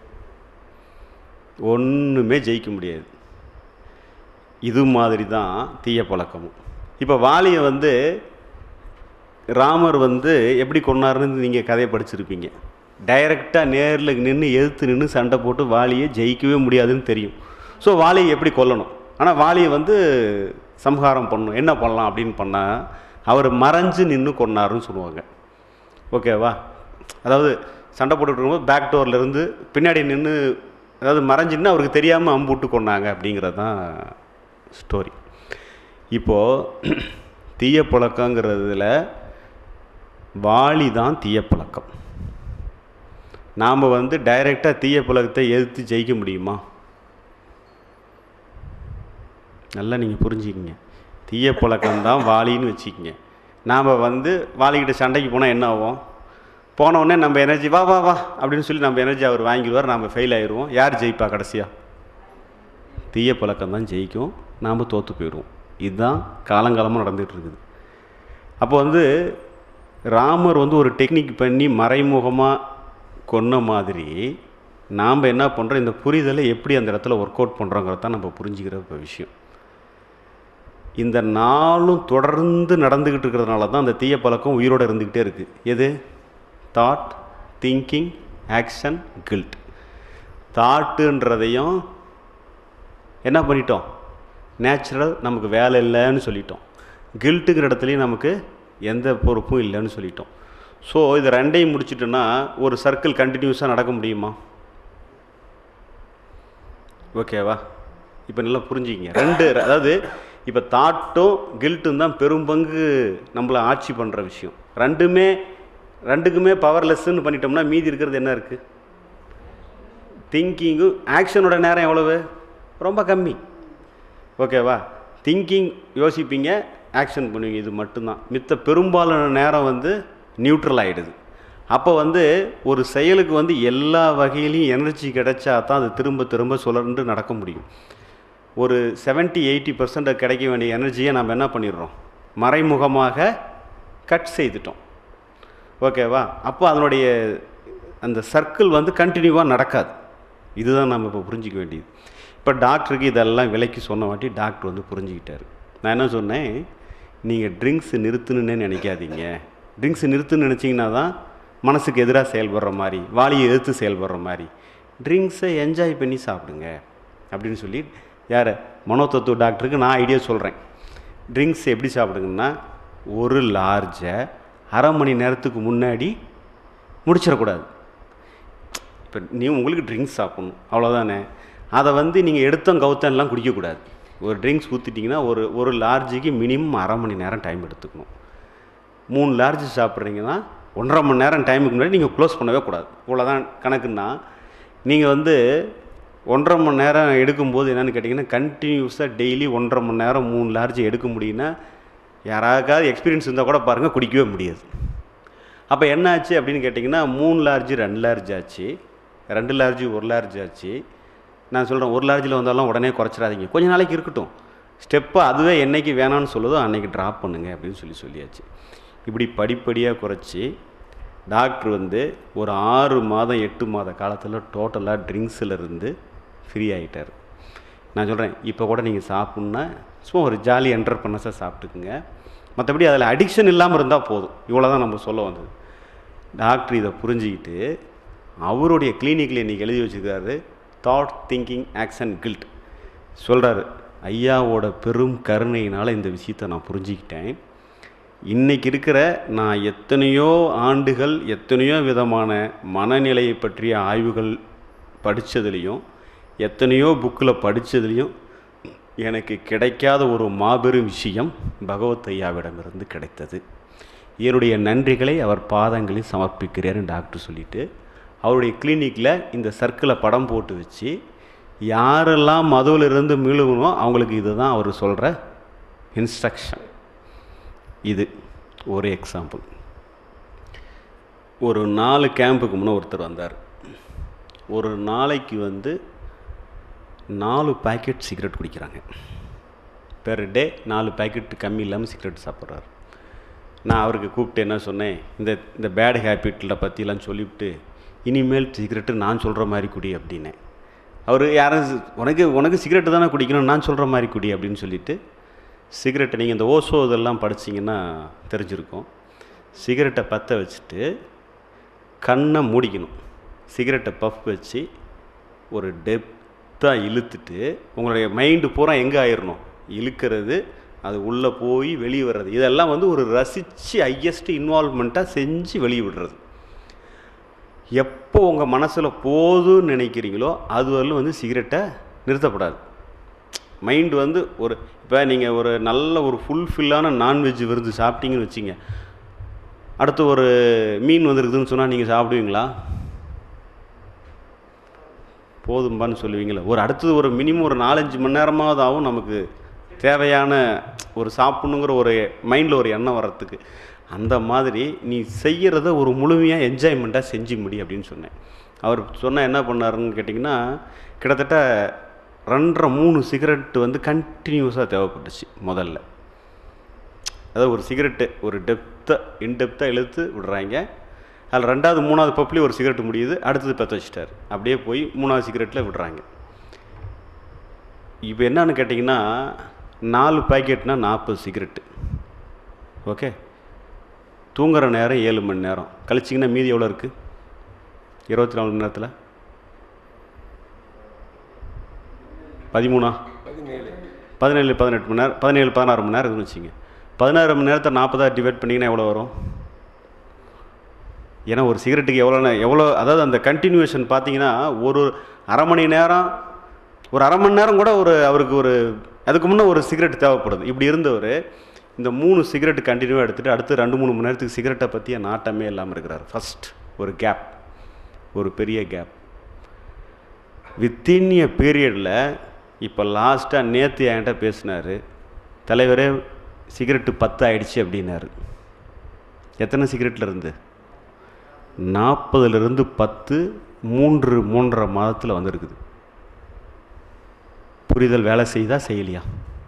ஒன்றுமே ஜெயிக்க முடியாது இது மாதிரி தான் தீய பழக்கமும் இப்போ வாலியை வந்து ராமர் வந்து எப்படி கொண்டாருன்னு நீங்கள் கதையை படிச்சிருப்பீங்க டைரெக்டாக நேரில் நின்று எதிர்த்து நின்று சண்டை போட்டு வாலியை ஜெயிக்கவே முடியாதுன்னு தெரியும் ஸோ வாலியை எப்படி கொல்லணும் ஆனால் வாலியை வந்து சம்ஹாரம் பண்ணணும் என்ன பண்ணலாம் அப்படின்னு பண்ணால் அவர் மறைஞ்சு நின்று கொண்டாருன்னு சொல்லுவாங்க ஓகேவா அதாவது சண்டை போட்டுட்டு இருக்கும்போது பேக் டோர்லேருந்து பின்னாடி நின்று அதாவது மறைஞ்சுன்னு அவருக்கு தெரியாமல் அம்புட்டு கொண்டாங்க அப்படிங்கிறது தான் ஸ்டோரி இப்போது தீய பழக்கங்கிறதுல வாளி தான் தீய பழக்கம் நாம் வந்து டைரெக்டாக தீய பழக்கத்தை எதிர்த்து ஜெயிக்க முடியுமா நல்லா நீங்கள் புரிஞ்சுக்கிங்க தீய பழக்கம் தான் வாளின்னு வச்சுக்கிங்க நாம் வந்து வாளிக்கிட்ட சண்டைக்கு போனால் என்ன ஆகும் போன உடனே நம்ம எனர்ஜி வா வா வா அப்படின்னு சொல்லி நம்ம எனர்ஜி அவர் வாங்கிடுவார் நம்ம ஃபெயில் ஆயிடுவோம் யார் ஜெயிப்பா கடைசியாக தீய பழக்கம் தான் ஜெயிக்கும் நாம் தோற்று போயிடுவோம் இதுதான் காலங்காலமாக நடந்துகிட்டு இருக்குது அப்போ வந்து ராமர் வந்து ஒரு டெக்னிக் பண்ணி மறைமுகமாக கொன்ன மாதிரி நாம் என்ன பண்ணுறோம் இந்த புரிதலை எப்படி அந்த இடத்துல ஒர்க் அவுட் பண்ணுறோங்கிறது தான் நம்ம புரிஞ்சுக்கிற இப்போ விஷயம் இந்த நாளும் தொடர்ந்து நடந்துக்கிட்டு இருக்கிறதுனால தான் அந்த தீய பழக்கம் உயிரோடு இருந்துக்கிட்டே இருக்குது எது தாட் திங்கிங் ஆக்ஷன் கில்ட் தாட்டுன்றதையும் என்ன பண்ணிட்டோம் நேச்சுரல் நமக்கு வேலை இல்லைன்னு சொல்லிட்டோம் கில்ட்டுங்கிற இடத்துலையும் நமக்கு எந்த பொறுப்பும் இல்லைன்னு சொல்லிட்டோம் ஸோ இது ரெண்டையும் முடிச்சிட்டோன்னா ஒரு சர்க்கிள் கண்டினியூஸாக நடக்க முடியுமா ஓகேவா இப்போ நல்லா புரிஞ்சுக்கிங்க ரெண்டு அதாவது இப்போ தாட்டும் கில்ட்டும் தான் பெரும் பங்கு நம்மளை ஆட்சி பண்ணுற விஷயம் ரெண்டுமே ரெண்டுக்குமே பவர்லெஸ்ன்னு பண்ணிட்டோம்னா மீதி இருக்கிறது என்ன இருக்குது திங்கிங்கும் ஆக்ஷனோட நேரம் எவ்வளவு ரொம்ப கம்மி ஓகேவா திங்கிங் யோசிப்பீங்க ஆக்ஷன் பண்ணுவீங்க இது மட்டும்தான் மித்த பெரும்பாலான நேரம் வந்து நியூட்ரல் ஆகிடுது அப்போ வந்து ஒரு செயலுக்கு வந்து எல்லா வகையிலையும் எனர்ஜி கிடைச்சா தான் அது திரும்ப திரும்ப சுழன்று நடக்க முடியும் ஒரு 70 எயிட்டி பர்சன்ட் கிடைக்க வேண்டிய எனர்ஜியை நம்ம என்ன பண்ணிடுறோம் மறைமுகமாக கட் செய்துட்டோம் ஓகேவா அப்போ அதனுடைய அந்த சர்க்கிள் வந்து கண்டினியூவாக நடக்காது இதுதான் நம்ம இப்போ புரிஞ்சிக்க வேண்டியது இப்போ டாக்டருக்கு இதெல்லாம் விலைக்கு சொன்ன வாட்டி டாக்டர் வந்து புரிஞ்சுக்கிட்டாரு நான் என்ன சொன்னேன் நீங்கள் ட்ரிங்க்ஸ் நிறுத்தணுன்னே நினைக்காதீங்க ட்ரிங்க்ஸ் நிறுத்துன்னு நினச்சிங்கன்னா தான் மனசுக்கு எதிராக செயல்படுற மாதிரி வாலியை எதிர்த்து செயல்படுற மாதிரி ட்ரிங்க்ஸை என்ஜாய் பண்ணி சாப்பிடுங்க அப்படின்னு சொல்லி யார் மனோதத்துவ டாக்டருக்கு நான் ஐடியா சொல்கிறேன் ட்ரிங்க்ஸ் எப்படி சாப்பிடுங்கன்னா ஒரு லார்ஜை அரை மணி நேரத்துக்கு முன்னாடி முடிச்சிடக்கூடாது இப்போ நீ உங்களுக்கு ட்ரிங்க்ஸ் சாப்பிட்ணும் அவ்வளோதானே அதை வந்து நீங்கள் எடுத்தோம் கவுத்தன்லாம் குடிக்கக்கூடாது ஒரு ட்ரிங்க்ஸ் ஊற்றிட்டிங்கன்னா ஒரு ஒரு லார்ஜுக்கு மினிமம் அரை மணி நேரம் டைம் எடுத்துக்கணும் மூணு லார்ஜ் சாப்பிட்றீங்கன்னா ஒன்றரை மணி நேரம் டைமுக்கு முன்னாடி நீங்கள் க்ளோஸ் பண்ணவே கூடாது இவ்வளோதான் கணக்குன்னா நீங்கள் வந்து ஒன்றரை மணி நேரம் எடுக்கும்போது என்னென்னு கேட்டிங்கன்னா கண்டினியூஸாக டெய்லி ஒன்றரை மணி நேரம் மூணு லார்ஜ் எடுக்க முடியும்னா யாராவது எக்ஸ்பீரியன்ஸ் இருந்தால் கூட பாருங்கள் குடிக்கவே முடியாது அப்போ என்ன ஆச்சு அப்படின்னு கேட்டிங்கன்னா மூணு லார்ஜ் ரெண்டு லார்ஜ் ஆச்சு ரெண்டு லார்ஜ் ஒரு லார்ஜ் ஆச்சு நான் சொல்கிறேன் ஒரு லார்ஜில் வந்தாலும் உடனே குறைச்சிடாதீங்க கொஞ்ச நாளைக்கு இருக்கட்டும் ஸ்டெப்பை அதுவே என்னைக்கு வேணாம்னு சொல்லுதோ அன்னைக்கு ட்ராப் பண்ணுங்க அப்படின்னு சொல்லி சொல்லியாச்சு இப்படி படிப்படியாக குறைச்சி டாக்டர் வந்து ஒரு ஆறு மாதம் எட்டு மாத காலத்தில் டோட்டலாக ட்ரிங்க்ஸில் இருந்து ஃப்ரீ ஆகிட்டார் நான் சொல்கிறேன் இப்போ கூட நீங்கள் சாப்பிட்ணுன்னா சும்மா ஒரு ஜாலி என்டர்பிரனஸாக சாப்பிட்டுக்குங்க மற்றபடி அதில் அடிக்ஷன் இல்லாமல் இருந்தால் போதும் இவ்வளோ தான் நம்ம சொல்ல வந்தது டாக்டர் இதை புரிஞ்சுக்கிட்டு அவருடைய கிளினிக்கில் இன்றைக்கி எழுதி வச்சுருக்காரு தாட் திங்கிங் ஆக்ஷன் கில்ட் சொல்கிறாரு ஐயாவோட பெரும் கருணையினால் இந்த விஷயத்தை நான் புரிஞ்சுக்கிட்டேன் இன்னைக்கு இருக்கிற நான் எத்தனையோ ஆண்டுகள் எத்தனையோ விதமான மனநிலையை பற்றிய ஆய்வுகள் படித்ததுலேயும் எத்தனையோ புக்கில் படித்ததுலேயும் எனக்கு கிடைக்காத ஒரு மாபெரும் விஷயம் பகவத் ஐயாவிடமிருந்து கிடைத்தது என்னுடைய நன்றிகளை அவர் பாதங்களில் சமர்ப்பிக்கிறேன்னு டாக்டர் சொல்லிட்டு அவருடைய கிளினிக்கில் இந்த சர்க்கிளை படம் போட்டு வச்சு யாரெல்லாம் மதுவிலிருந்து மீளுவனோ அவங்களுக்கு இதுதான் அவர் சொல்கிற இன்ஸ்ட்ரக்ஷன் இது ஒரு எக்ஸாம்பிள் ஒரு நாலு கேம்புக்கு முன்னே ஒருத்தர் வந்தார் ஒரு நாளைக்கு வந்து நாலு பாக்கெட் சிகரெட் குடிக்கிறாங்க பெர் டே நாலு பாக்கெட் கம்மி இல்லாமல் சிகரெட் சாப்பிட்றாரு நான் அவருக்கு கூப்பிட்டு என்ன சொன்னேன் இந்த இந்த பேட் ஹேபிட்டில் பற்றிலாம் சொல்லிவிட்டு இனிமேல் சிகரெட்டு நான் சொல்கிற மாதிரி குடி அப்படின்னேன் அவர் யாரும் சி- உனக்கு உனக்கு சிகரெட்டு தானே குடிக்கணும் நான் சொல்கிற மாதிரி குடி அப்படின்னு சொல்லிட்டு சிகரெட்டை நீங்கள் இந்த ஓசோ இதெல்லாம் படிச்சீங்கன்னா தெரிஞ்சிருக்கும் சிகரெட்டை பற்ற வச்சுட்டு கண்ணை மூடிக்கணும் சிகரெட்டை பஃப் வச்சு ஒரு டெப்த்தாக இழுத்துட்டு உங்களுடைய மைண்டு பூரா எங்கே ஆயிடணும் இழுக்கிறது அது உள்ளே போய் வெளியே வர்றது இதெல்லாம் வந்து ஒரு ரசித்து ஹையஸ்ட் இன்வால்மெண்ட்டாக செஞ்சு வெளியே விடுறது எப்போ உங்கள் மனசில் போதும்னு நினைக்கிறீங்களோ அது வரலும் வந்து சிகரெட்டை நிறுத்தப்படாது மைண்டு வந்து ஒரு இப்போ நீங்கள் ஒரு நல்ல ஒரு ஃபுல்ஃபில்லான நான்வெஜ் விருந்து சாப்பிட்டீங்கன்னு வச்சிங்க அடுத்து ஒரு மீன் வந்துருக்குதுன்னு சொன்னால் நீங்கள் சாப்பிடுவீங்களா போதும்பான்னு சொல்லுவீங்களா ஒரு அடுத்தது ஒரு மினிமம் ஒரு நாலஞ்சு மணி நேரமாவது ஆகும் நமக்கு தேவையான ஒரு சாப்பிட்ணுங்கிற ஒரு மைண்டில் ஒரு எண்ணம் வர்றதுக்கு அந்த மாதிரி நீ செய்கிறத ஒரு முழுமையாக என்ஜாய்மெண்ட்டாக செஞ்சு முடி அப்படின்னு சொன்னேன் அவர் சொன்ன என்ன பண்ணாருன்னு கேட்டிங்கன்னா கிட்டத்தட்ட ரெண்டரை மூணு சிகரெட் வந்து கண்டினியூஸாக தேவைப்பட்டுச்சு முதல்ல அதாவது ஒரு சிகரெட்டு ஒரு டெப்த்தாக இன்டெப்த்தாக இழுத்து விடுறாங்க அதில் ரெண்டாவது மூணாவது பப்லேயும் ஒரு சிகரெட் முடியுது அடுத்தது பற்ற வச்சிட்டார் அப்படியே போய் மூணாவது சிகரெட்டில் விடுறாங்க இப்போ என்னன்னு கேட்டிங்கன்னா நாலு பாக்கெட்னா நாற்பது சிகரெட்டு ஓகே தூங்குற நேரம் ஏழு மணி நேரம் கழிச்சிங்கன்னா மீதி எவ்வளோ இருக்குது இருபத்தி நாலு மணி நேரத்தில் பதிமூணா பதினேழு பதினேழு பதினெட்டு மணி நேரம் பதினேழு பதினாறு மணி நேரம் இருக்குன்னு வச்சுங்க பதினாறு மணி நேரத்தை நாற்பதாக டிவைட் பண்ணிங்கன்னா எவ்வளோ வரும் ஏன்னா ஒரு சிகரெட்டுக்கு எவ்வளோ நே- எவ்வளோ அதாவது அந்த கண்டினியூஷன் பார்த்தீங்கன்னா ஒரு அரை மணி நேரம் ஒரு அரை மணி நேரம் கூட ஒரு அவருக்கு ஒரு அதுக்கு முன்னே ஒரு சிகரெட் தேவைப்படுது இப்படி இருந்தவர் இந்த மூணு சிகரெட் கண்டினியூவாக எடுத்துகிட்டு அடுத்து ரெண்டு மூணு மணி நேரத்துக்கு சிகரெட்டை பற்றிய நாட்டமே இல்லாமல் இருக்கிறார் ஃபஸ்ட் ஒரு கேப் ஒரு பெரிய கேப் வித்தின் எ பீரியடில் இப்போ லாஸ்ட்டாக நேற்று என்கிட்ட பேசினார் தலைவரே சிகரெட்டு பத்து ஆயிடுச்சு அப்படின்னாரு எத்தனை சிகரெட்டில் இருந்து நாற்பதுலேருந்து பத்து மூன்று மூன்றரை மாதத்தில் வந்திருக்குது புரிதல் வேலை செய்யுதா செய்யலையா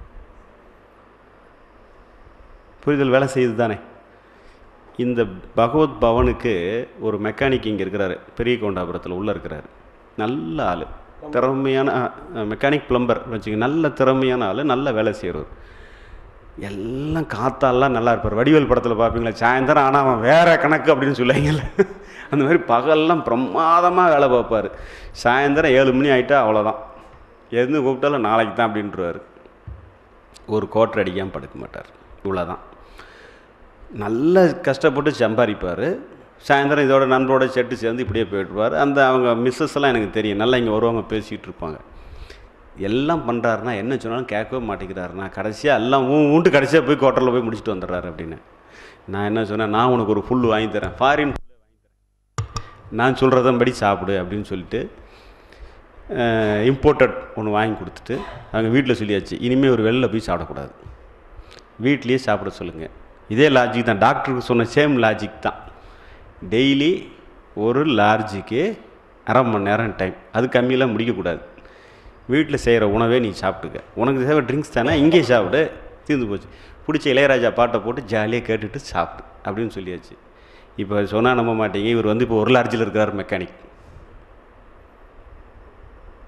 புரிதல் வேலை செய்யுது தானே இந்த பகவத் பவனுக்கு ஒரு மெக்கானிக் இங்கே இருக்கிறாரு பெரிய கொண்டாபுரத்தில் உள்ளே இருக்கிறாரு நல்ல ஆள் திறமையான மெக்கானிக் பிளம்பர் வச்சுங்க நல்ல திறமையான ஆள் நல்ல வேலை செய்கிறவர் எல்லாம் காத்தாலாம் நல்லா இருப்பார் வடிவேல் படத்தில் பார்ப்பீங்களா சாயந்தரம் ஆனால் அவன் வேற கணக்கு அப்படின்னு சொல்லுவாங்கல்ல அந்த மாதிரி பகல்லாம் பிரமாதமாக வேலை பார்ப்பார் சாயந்தரம் ஏழு மணி ஆகிட்டா அவ்வளோதான் எதுன்னு கூப்பிட்டாலும் நாளைக்கு தான் அப்படின்ட்டுருவார் ஒரு கோட்டர் அடிக்காமல் படுக்க மாட்டார் இவ்வளோதான் நல்ல கஷ்டப்பட்டு சம்பாதிப்பார் சாயந்தரம் இதோட நண்பரோட செட்டு சேர்ந்து இப்படியே போயிட்டுருவார் அந்த அவங்க மிஸ்ஸஸ் எல்லாம் எனக்கு தெரியும் நல்லா இங்கே வருவாங்க பேசிகிட்டு இருப்பாங்க எல்லாம் பண்ணுறாருனா என்ன சொன்னாலும் கேட்கவே மாட்டேங்கிறாருண்ணா கடைசியாக எல்லாம் ஊ ஊண்டு கடைசியாக போய் கோட்டரில் போய் முடிச்சுட்டு வந்துடுறாரு அப்படின்னு நான் என்ன சொன்னேன் நான் உனக்கு ஒரு ஃபுல் வாங்கி தரேன் ஃபாரின் நான் சொல்கிறதன்படி சாப்பிடு அப்படின்னு சொல்லிட்டு இம்போர்ட்டட் ஒன்று வாங்கி கொடுத்துட்டு அவங்க வீட்டில் சொல்லியாச்சு இனிமேல் ஒரு வெளில போய் சாப்பிடக்கூடாது வீட்லேயே சாப்பிட சொல்லுங்கள் இதே லாஜிக் தான் டாக்டருக்கு சொன்ன சேம் லாஜிக் தான் டெய்லி ஒரு லார்ஜுக்கு அரை மணி நேரம் டைம் அது கம்மியெல்லாம் முடிக்கக்கூடாது வீட்டில் செய்கிற உணவே நீ சாப்பிட்டுக்க உனக்கு தேவை ட்ரிங்க்ஸ் தானே இங்கே சாப்பிடு தீர்ந்து போச்சு பிடிச்ச இளையராஜா பாட்டை போட்டு ஜாலியாக கேட்டுட்டு சாப்பிடு அப்படின்னு சொல்லியாச்சு இப்போ சொன்னால் நம்ப மாட்டீங்க இவர் வந்து இப்போ ஒரு லார்ஜில் இருக்கிறார் மெக்கானிக்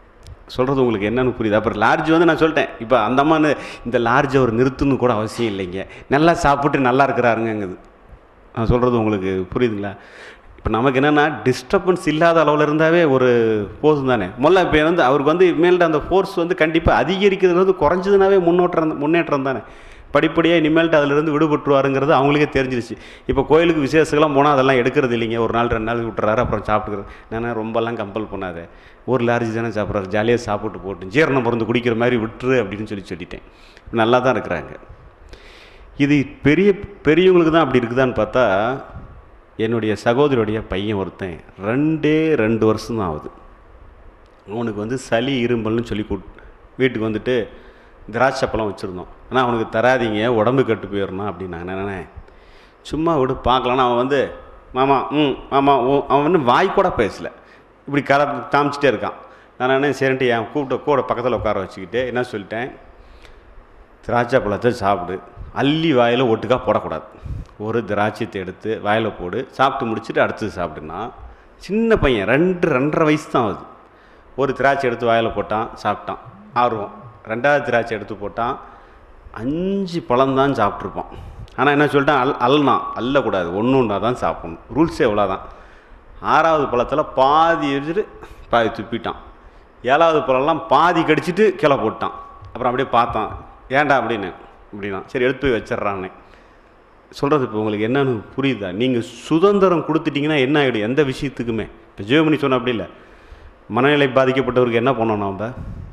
சொல்கிறது உங்களுக்கு என்னன்னு புரியுது அப்புறம் லார்ஜ் வந்து நான் சொல்லிட்டேன் இப்போ அந்த அம்மானு இந்த லார்ஜ் அவர் நிறுத்துன்னு கூட அவசியம் இல்லைங்க நல்லா சாப்பிட்டு நல்லா இருக்கிறாருங்கங்குது நான் சொல்கிறது உங்களுக்கு புரியுதுங்களா இப்போ நமக்கு என்னென்னா டிஸ்டர்பன்ஸ் இல்லாத அளவில் இருந்தாவே ஒரு போதும் தானே முதல்ல இப்போ வந்து அவருக்கு வந்து இனிமேல்ட்டு அந்த ஃபோர்ஸ் வந்து கண்டிப்பாக அதிகரிக்கிறது வந்து குறைஞ்சதுனாவே முன்னோட்டம் முன்னேற்றம் தானே படிப்படியாக இனிமேல்ட்டு அதிலிருந்து விடுபட்டுருவாருங்கிறது அவங்களுக்கே தெரிஞ்சிருச்சு இப்போ கோயிலுக்கு விசேஷங்கள்லாம் போனால் அதெல்லாம் எடுக்கிறது இல்லைங்க ஒரு நாள் ரெண்டு நாள் விட்டுறாரு அப்புறம் சாப்பிட்டுக்கிறது நான் ரொம்பலாம் கம்பல் பண்ணாத ஒரு லார்ஜ் தானே சாப்பிட்றாரு ஜாலியாக சாப்பிட்டு போட்டு ஜீரண மருந்து குடிக்கிற மாதிரி விட்டுரு அப்படின்னு சொல்லி சொல்லிட்டேன் நல்லா தான் இருக்கிறாங்க இது பெரிய பெரியவங்களுக்கு தான் அப்படி இருக்குதான்னு பார்த்தா என்னுடைய சகோதரியுடைய பையன் ஒருத்தன் ரெண்டே ரெண்டு வருஷம் தான் ஆகுது அவனுக்கு வந்து சளி இரும்பல்னு சொல்லி கூட் வீட்டுக்கு வந்துட்டு திராட்சை பழம் வச்சுருந்தோம் ஆனால் அவனுக்கு தராதீங்க உடம்பு கெட்டு போயிடணும் அப்படின்னு நான் நினைனேன் சும்மா விடு பார்க்கலான்னு அவன் வந்து மாமா ம் மாமா ஓ அவன் வந்து வாய் கூட பேசல இப்படி கல காமிச்சிட்டே இருக்கான் நான் என்ன சரின்ட்டு என் கூப்பிட்ட கூட பக்கத்தில் உட்கார வச்சுக்கிட்டு என்ன சொல்லிட்டேன் திராட்சை பழத்தை சாப்பிடு அள்ளி வாயில் ஒட்டுக்கா போடக்கூடாது ஒரு திராட்சத்தை எடுத்து வாயில் போடு சாப்பிட்டு முடிச்சுட்டு அடுத்தது சாப்பிடுனா சின்ன பையன் ரெண்டு ரெண்டரை வயசு தான் ஆகுது ஒரு திராட்சை எடுத்து வாயில் போட்டான் சாப்பிட்டான் ஆர்வம் ரெண்டாவது திராட்சை எடுத்து போட்டான் அஞ்சு பழம்தான் சாப்பிட்ருப்பான் ஆனால் என்ன சொல்லிட்டான் அல் அல்னான் அள்ளக்கூடாது ஒன்று ஒன்றா தான் சாப்பிடணும் ரூல்ஸே இவ்வளோதான் ஆறாவது பழத்தில் பாதி எடுத்துட்டு பாதி துப்பிட்டான் ஏழாவது பழம்லாம் பாதி கடிச்சிட்டு கீழே போட்டான் அப்புறம் அப்படியே பார்த்தான் ஏன்டா அப்படின்னு அப்படின்னா சரி எடுத்து போய் வச்சிட்றான்னே சொல்கிறது இப்போ உங்களுக்கு என்னன்னு புரியுதா நீங்கள் சுதந்திரம் கொடுத்துட்டீங்கன்னா என்ன ஆகிடும் எந்த விஷயத்துக்குமே இப்போ ஜீவமணி சொன்ன அப்படி இல்லை மனநிலை பாதிக்கப்பட்டவருக்கு என்ன பண்ணோம் நாம்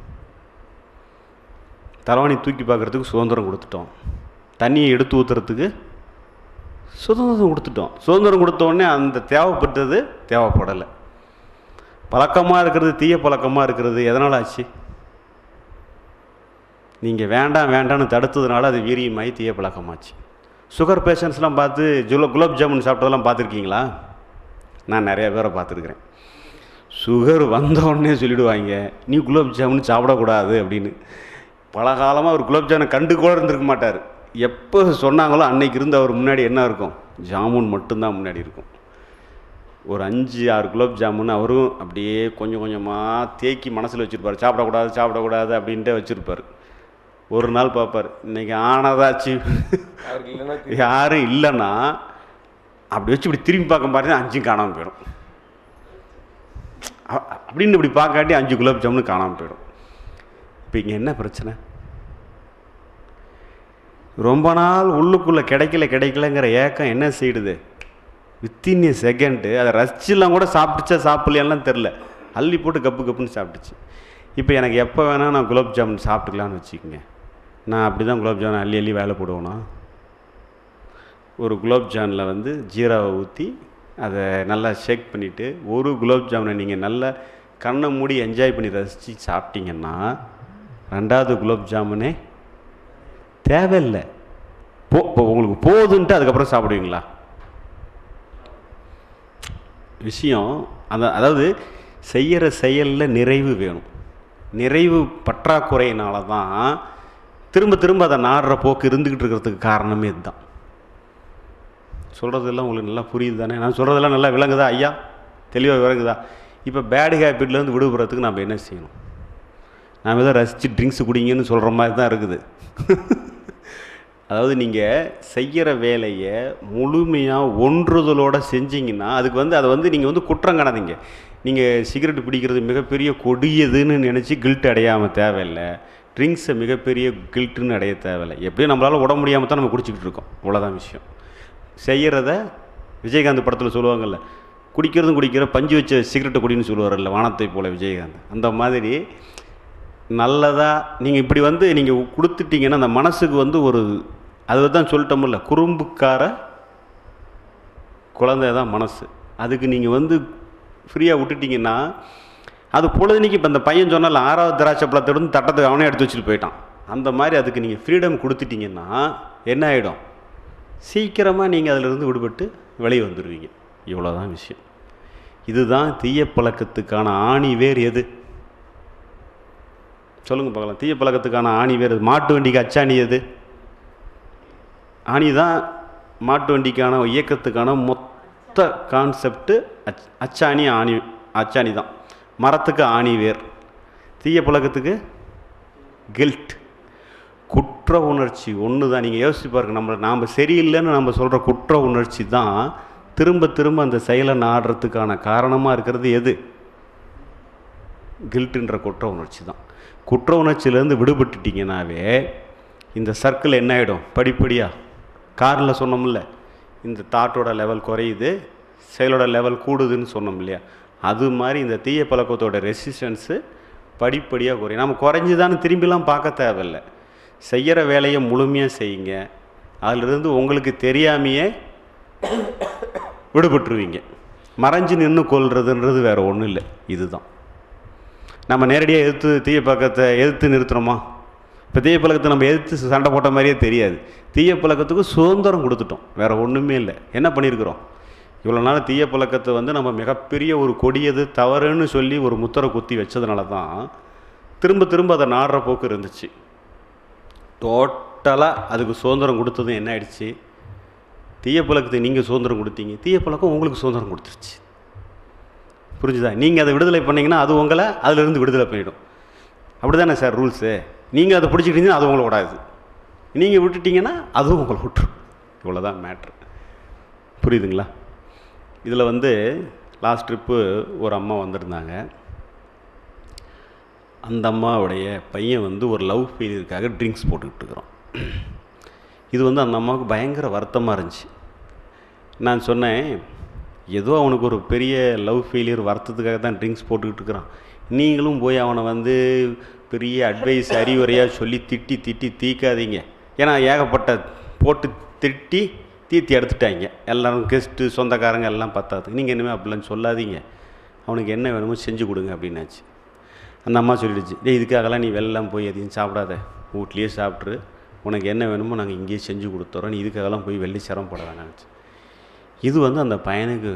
தலைவாணி தூக்கி பார்க்குறதுக்கு சுதந்திரம் கொடுத்துட்டோம் தண்ணியை எடுத்து ஊற்றுறதுக்கு சுதந்திரம் கொடுத்துட்டோம் சுதந்திரம் கொடுத்த உடனே அந்த தேவைப்பட்டது தேவைப்படலை பழக்கமாக இருக்கிறது தீய பழக்கமாக இருக்கிறது எதனால் ஆச்சு நீங்கள் வேண்டாம் வேண்டாம்னு தடுத்ததுனால அது வீரியமாகி தீய பழக்கமாச்சு சுகர் பேஷண்ட்ஸ்லாம் பார்த்து ஜுல குலாப் ஜாமுன் சாப்பிட்டதெல்லாம் பார்த்துருக்கீங்களா நான் நிறைய பேரை பார்த்துருக்குறேன் சுகர் வந்த உடனே சொல்லிடுவாங்க நீ குலாப் ஜாமுன் சாப்பிடக்கூடாது அப்படின்னு பல காலமாக அவர் குலாப் ஜாமுன் கண்டு கூட இருந்திருக்க மாட்டார் எப்போ சொன்னாங்களோ அன்னைக்கு இருந்து அவர் முன்னாடி என்ன இருக்கும் ஜாமுன் மட்டும்தான் முன்னாடி இருக்கும் ஒரு அஞ்சு ஆறு குலாப் ஜாமுன் அவரும் அப்படியே கொஞ்சம் கொஞ்சமாக தேக்கி மனசில் வச்சுருப்பார் சாப்பிடக்கூடாது சாப்பிடக்கூடாது அப்படின்ட்டே வச்சுருப்பார் ஒரு நாள் பார்ப்பார் இன்னைக்கு ஆனதாச்சு அவருக்கு இல்லைன்னா யாரும் இல்லைன்னா அப்படி வச்சு இப்படி திரும்பி பார்க்க பாருங்க அஞ்சும் காணாமல் போயிடும் அ- அப்படின்னு இப்படி பார்க்காட்டி அஞ்சு குலாப் ஜாமுன் காணாமல் போயிடும் இப்போ இங்கே என்ன பிரச்சனை ரொம்ப நாள் உள்ளுக்குள்ளே கிடைக்கல கிடைக்கலங்கிற ஏக்கம் என்ன செய்யுது வித்தின் ஏ செகண்டு அதை ரசிச்சுலாம் கூட சாப்பிட்டுச்சா சாப்பிட்லையான்லாம் தெரில அள்ளி போட்டு கப்பு கப்புன்னு சாப்பிட்டுச்சு இப்போ எனக்கு எப்போ வேணால் நான் குலாப் ஜாமுன் சாப்பிட்டுக்கலான்னு வச்சுக்கோங்க நான் அப்படி தான் குலாப் ஜாமுன் அள்ளி அள்ளி வேலை போடுவேனா ஒரு குலாப் ஜாமுனில் வந்து ஜீராவை ஊற்றி அதை நல்லா ஷேக் பண்ணிவிட்டு ஒரு குலாப் ஜாமுனை நீங்கள் நல்லா கண்ணை மூடி என்ஜாய் பண்ணி ரசித்து சாப்பிட்டீங்கன்னா ரெண்டாவது குலாப் ஜாமுனே தேவையில்லை போ இப்போ உங்களுக்கு போதுன்ட்டு அதுக்கப்புறம் சாப்பிடுவீங்களா விஷயம் அந்த அதாவது செய்கிற செயலில் நிறைவு வேணும் நிறைவு பற்றாக்குறையினால தான் திரும்ப திரும்ப அதை நாடுற போக்கு இருந்துக்கிட்டு இருக்கிறதுக்கு காரணமே இதுதான் சொல்கிறதெல்லாம் உங்களுக்கு நல்லா புரியுது தானே நான் சொல்கிறதெல்லாம் நல்லா விளங்குதா ஐயா தெளிவாக விளங்குதா இப்போ பேடு ஹேபிட்லேருந்து விடுபடுறதுக்கு நம்ம என்ன செய்யணும் நாம் ஏதோ ரசித்து ட்ரிங்க்ஸ் குடிங்கன்னு சொல்கிற மாதிரி தான் இருக்குது அதாவது நீங்கள் செய்கிற வேலையை முழுமையாக ஒன்றுதலோடு செஞ்சீங்கன்னா அதுக்கு வந்து அதை வந்து நீங்கள் வந்து குற்றம் காணாதீங்க நீங்கள் சிகரெட் பிடிக்கிறது மிகப்பெரிய கொடியதுன்னு நினச்சி கில்ட் அடையாமல் தேவையில்லை ட்ரிங்க்ஸை மிகப்பெரிய கில்ட்டுன்னு அடைய தேவையில்லை எப்படியும் நம்மளால் உட முடியாமல் தான் நம்ம குடிச்சிக்கிட்டு இருக்கோம் அவ்வளோதான் விஷயம் செய்கிறத விஜயகாந்த் படத்தில் சொல்லுவாங்கல்ல குடிக்கிறதும் குடிக்கிற பஞ்சு வச்ச சிகரெட்டை குடின்னு சொல்லுவார்ல வானத்தை போல விஜயகாந்த் அந்த மாதிரி நல்லதாக நீங்கள் இப்படி வந்து நீங்கள் கொடுத்துட்டீங்கன்னா அந்த மனசுக்கு வந்து ஒரு அது தான் சொல்லிட்டோம்ல குறும்புக்கார குழந்தை தான் மனசு அதுக்கு நீங்கள் வந்து ஃப்ரீயாக விட்டுட்டீங்கன்னா அது பொழுதுனிக்கு இப்போ அந்த பையன் சொன்னால ஆறாவது திராட்சை பழத்தை எடுத்து தட்டத்துக்கு அவனே எடுத்து வச்சுட்டு போயிட்டான் அந்த மாதிரி அதுக்கு நீங்கள் ஃப்ரீடம் கொடுத்துட்டீங்கன்னா என்ன ஆகிடும் சீக்கிரமாக நீங்கள் அதிலிருந்து விடுபட்டு வெளியே வந்துடுவீங்க இவ்வளோதான் விஷயம் இதுதான் தீய பழக்கத்துக்கான ஆணி வேர் எது சொல்லுங்கள் பார்க்கலாம் தீய பழக்கத்துக்கான ஆணி வேர் எது? மாட்டு வண்டிக்கு அச்சாணி எது ஆணி தான் மாட்டு வண்டிக்கான இயக்கத்துக்கான மொத்த கான்செப்ட்டு அச் அச்சாணி ஆணி அச்சாணி தான் மரத்துக்கு ஆணி வேர் தீய பழக்கத்துக்கு கில்ட் குற்ற உணர்ச்சி ஒன்று தான் நீங்கள் யோசிச்சு பாருங்க நம்ம நாம் சரியில்லைன்னு நம்ம சொல்கிற குற்ற உணர்ச்சி தான் திரும்ப திரும்ப அந்த செயலை நாடுறதுக்கான காரணமாக இருக்கிறது எது கில்ட்டுன்ற குற்ற உணர்ச்சி தான் குற்ற உணர்ச்சியிலேருந்து விடுபட்டுட்டீங்கன்னாவே இந்த சர்க்கிள் என்ன ஆகிடும் படிப்படியாக காரில் சொன்னோம்ல இந்த தாட்டோட லெவல் குறையுது செயலோட லெவல் கூடுதுன்னு சொன்னோம் இல்லையா அது மாதிரி இந்த தீய பழக்கத்தோட ரெசிஸ்டன்ஸு படிப்படியாக குறையும் நம்ம குறைஞ்சுதான்னு திரும்பிலாம் பார்க்க தேவையில்ல செய்கிற வேலையை முழுமையாக செய்யுங்க அதிலிருந்து உங்களுக்கு தெரியாமையே விடுபட்டுருவீங்க மறைஞ்சு நின்று கொள்றதுன்றது வேறு ஒன்றும் இல்லை இதுதான் நம்ம நேரடியாக எதிர்த்து தீய பழக்கத்தை எதிர்த்து நிறுத்துகிறோமா இப்போ தீய பழக்கத்தை நம்ம எதிர்த்து சண்டை போட்ட மாதிரியே தெரியாது தீய பழக்கத்துக்கு சுதந்திரம் கொடுத்துட்டோம் வேறு ஒன்றுமே இல்லை என்ன பண்ணியிருக்கிறோம் இவ்வளோ நாள் தீய பழக்கத்தை வந்து நம்ம மிகப்பெரிய ஒரு கொடியது தவறுன்னு சொல்லி ஒரு முத்திரை குத்தி வச்சதுனால தான் திரும்ப திரும்ப அதை நாடுற போக்கு இருந்துச்சு டோட்டலாக அதுக்கு சுதந்திரம் கொடுத்ததும் என்ன ஆயிடுச்சு தீய பழக்கத்தை நீங்கள் சுதந்திரம் கொடுத்தீங்க தீய பழக்கம் உங்களுக்கு சுதந்திரம் கொடுத்துருச்சு புரிஞ்சுதா நீங்கள் அதை விடுதலை பண்ணீங்கன்னா அது உங்களை அதிலிருந்து விடுதலை பண்ணிடும் அப்படி தானே சார் ரூல்ஸு நீங்கள் அதை பிடிச்சிக்கிட்டீங்கன்னா அது உங்களை விடாது நீங்கள் விட்டுட்டீங்கன்னா அதுவும் உங்களை விட்டுரும் இவ்வளோதான் மேட்ரு புரியுதுங்களா இதில் வந்து லாஸ்ட் ட்ரிப்பு ஒரு அம்மா வந்திருந்தாங்க அந்த அம்மாவுடைய பையன் வந்து ஒரு லவ் ஃபெயிலியருக்காக ட்ரிங்க்ஸ் போட்டுக்கிட்டு இருக்கிறோம் இது வந்து அந்த அம்மாவுக்கு பயங்கர வருத்தமாக இருந்துச்சு நான் சொன்னேன் ஏதோ அவனுக்கு ஒரு பெரிய லவ் ஃபெயிலியர் வருத்தத்துக்காக தான் ட்ரிங்க்ஸ் போட்டுக்கிட்டு இருக்கிறான் நீங்களும் போய் அவனை வந்து பெரிய அட்வைஸ் அறிவுரையாக சொல்லி திட்டி திட்டி தீக்காதீங்க ஏன்னா ஏகப்பட்ட போட்டு திட்டி தீத்தி எடுத்துட்டாங்க எல்லாரும் கெஸ்ட்டு சொந்தக்காரங்க எல்லாம் பத்தாது நீங்கள் இனிமேல் அப்படிலாம் சொல்லாதீங்க அவனுக்கு என்ன வேணுமோ செஞ்சு கொடுங்க அப்படின்னாச்சு அந்த அம்மா சொல்லிடுச்சு டேய் இதுக்காகலாம் நீ வெளிலாம் போய் எதையும் சாப்பிடாத வீட்லேயே சாப்பிட்ரு உனக்கு என்ன வேணுமோ நாங்கள் இங்கேயே செஞ்சு கொடுத்துறோம் நீ இதுக்காகலாம் போய் வெள்ளி சிரமப்பட வேணாச்சு இது வந்து அந்த பையனுக்கு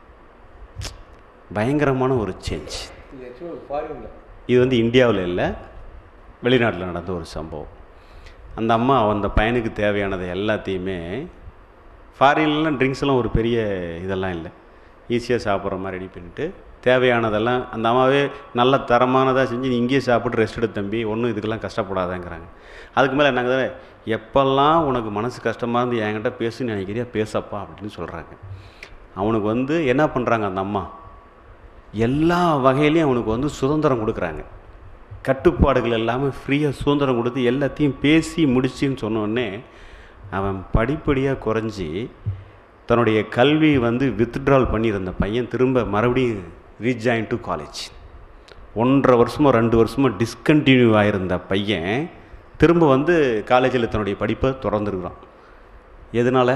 பயங்கரமான ஒரு சேஞ்ச் இது ஆக்சுவலாக ஃபாரினில் இது வந்து இந்தியாவில் இல்லை வெளிநாட்டில் நடந்த ஒரு சம்பவம் அந்த அம்மா அந்த பையனுக்கு தேவையானது எல்லாத்தையுமே ஃபாரின்லாம் ட்ரிங்க்ஸ்லாம் ஒரு பெரிய இதெல்லாம் இல்லை ஈஸியாக சாப்பிட்ற மாதிரி ரெடி பண்ணிட்டு தேவையானதெல்லாம் அந்த அம்மாவே நல்ல தரமானதாக செஞ்சு நீ இங்கேயே சாப்பிட்டு ரெஸ்ட் எடு தம்பி ஒன்றும் இதுக்கெல்லாம் கஷ்டப்படாதேங்கிறாங்க அதுக்கு மேலே என்னங்க எப்பெல்லாம் உனக்கு மனசு கஷ்டமாக இருந்து என்கிட்ட பேசுன்னு நினைக்கிறியா பேசப்பா அப்படின்னு சொல்கிறாங்க அவனுக்கு வந்து என்ன பண்ணுறாங்க அந்த அம்மா எல்லா வகையிலையும் அவனுக்கு வந்து சுதந்திரம் கொடுக்குறாங்க கட்டுப்பாடுகள் எல்லாமே ஃப்ரீயாக சுதந்திரம் கொடுத்து எல்லாத்தையும் பேசி முடிச்சின்னு சொன்னோடனே அவன் படிப்படியாக குறைஞ்சி தன்னுடைய கல்வி வந்து வித்ட்ரால் பண்ணியிருந்த பையன் திரும்ப மறுபடியும் ரீஜாயின் டு காலேஜ் ஒன்றரை வருஷமோ ரெண்டு வருஷமோ டிஸ்கண்டினியூ ஆகிருந்த பையன் திரும்ப வந்து காலேஜில் தன்னுடைய படிப்பை தொடர்ந்துருக்குறான் எதனால்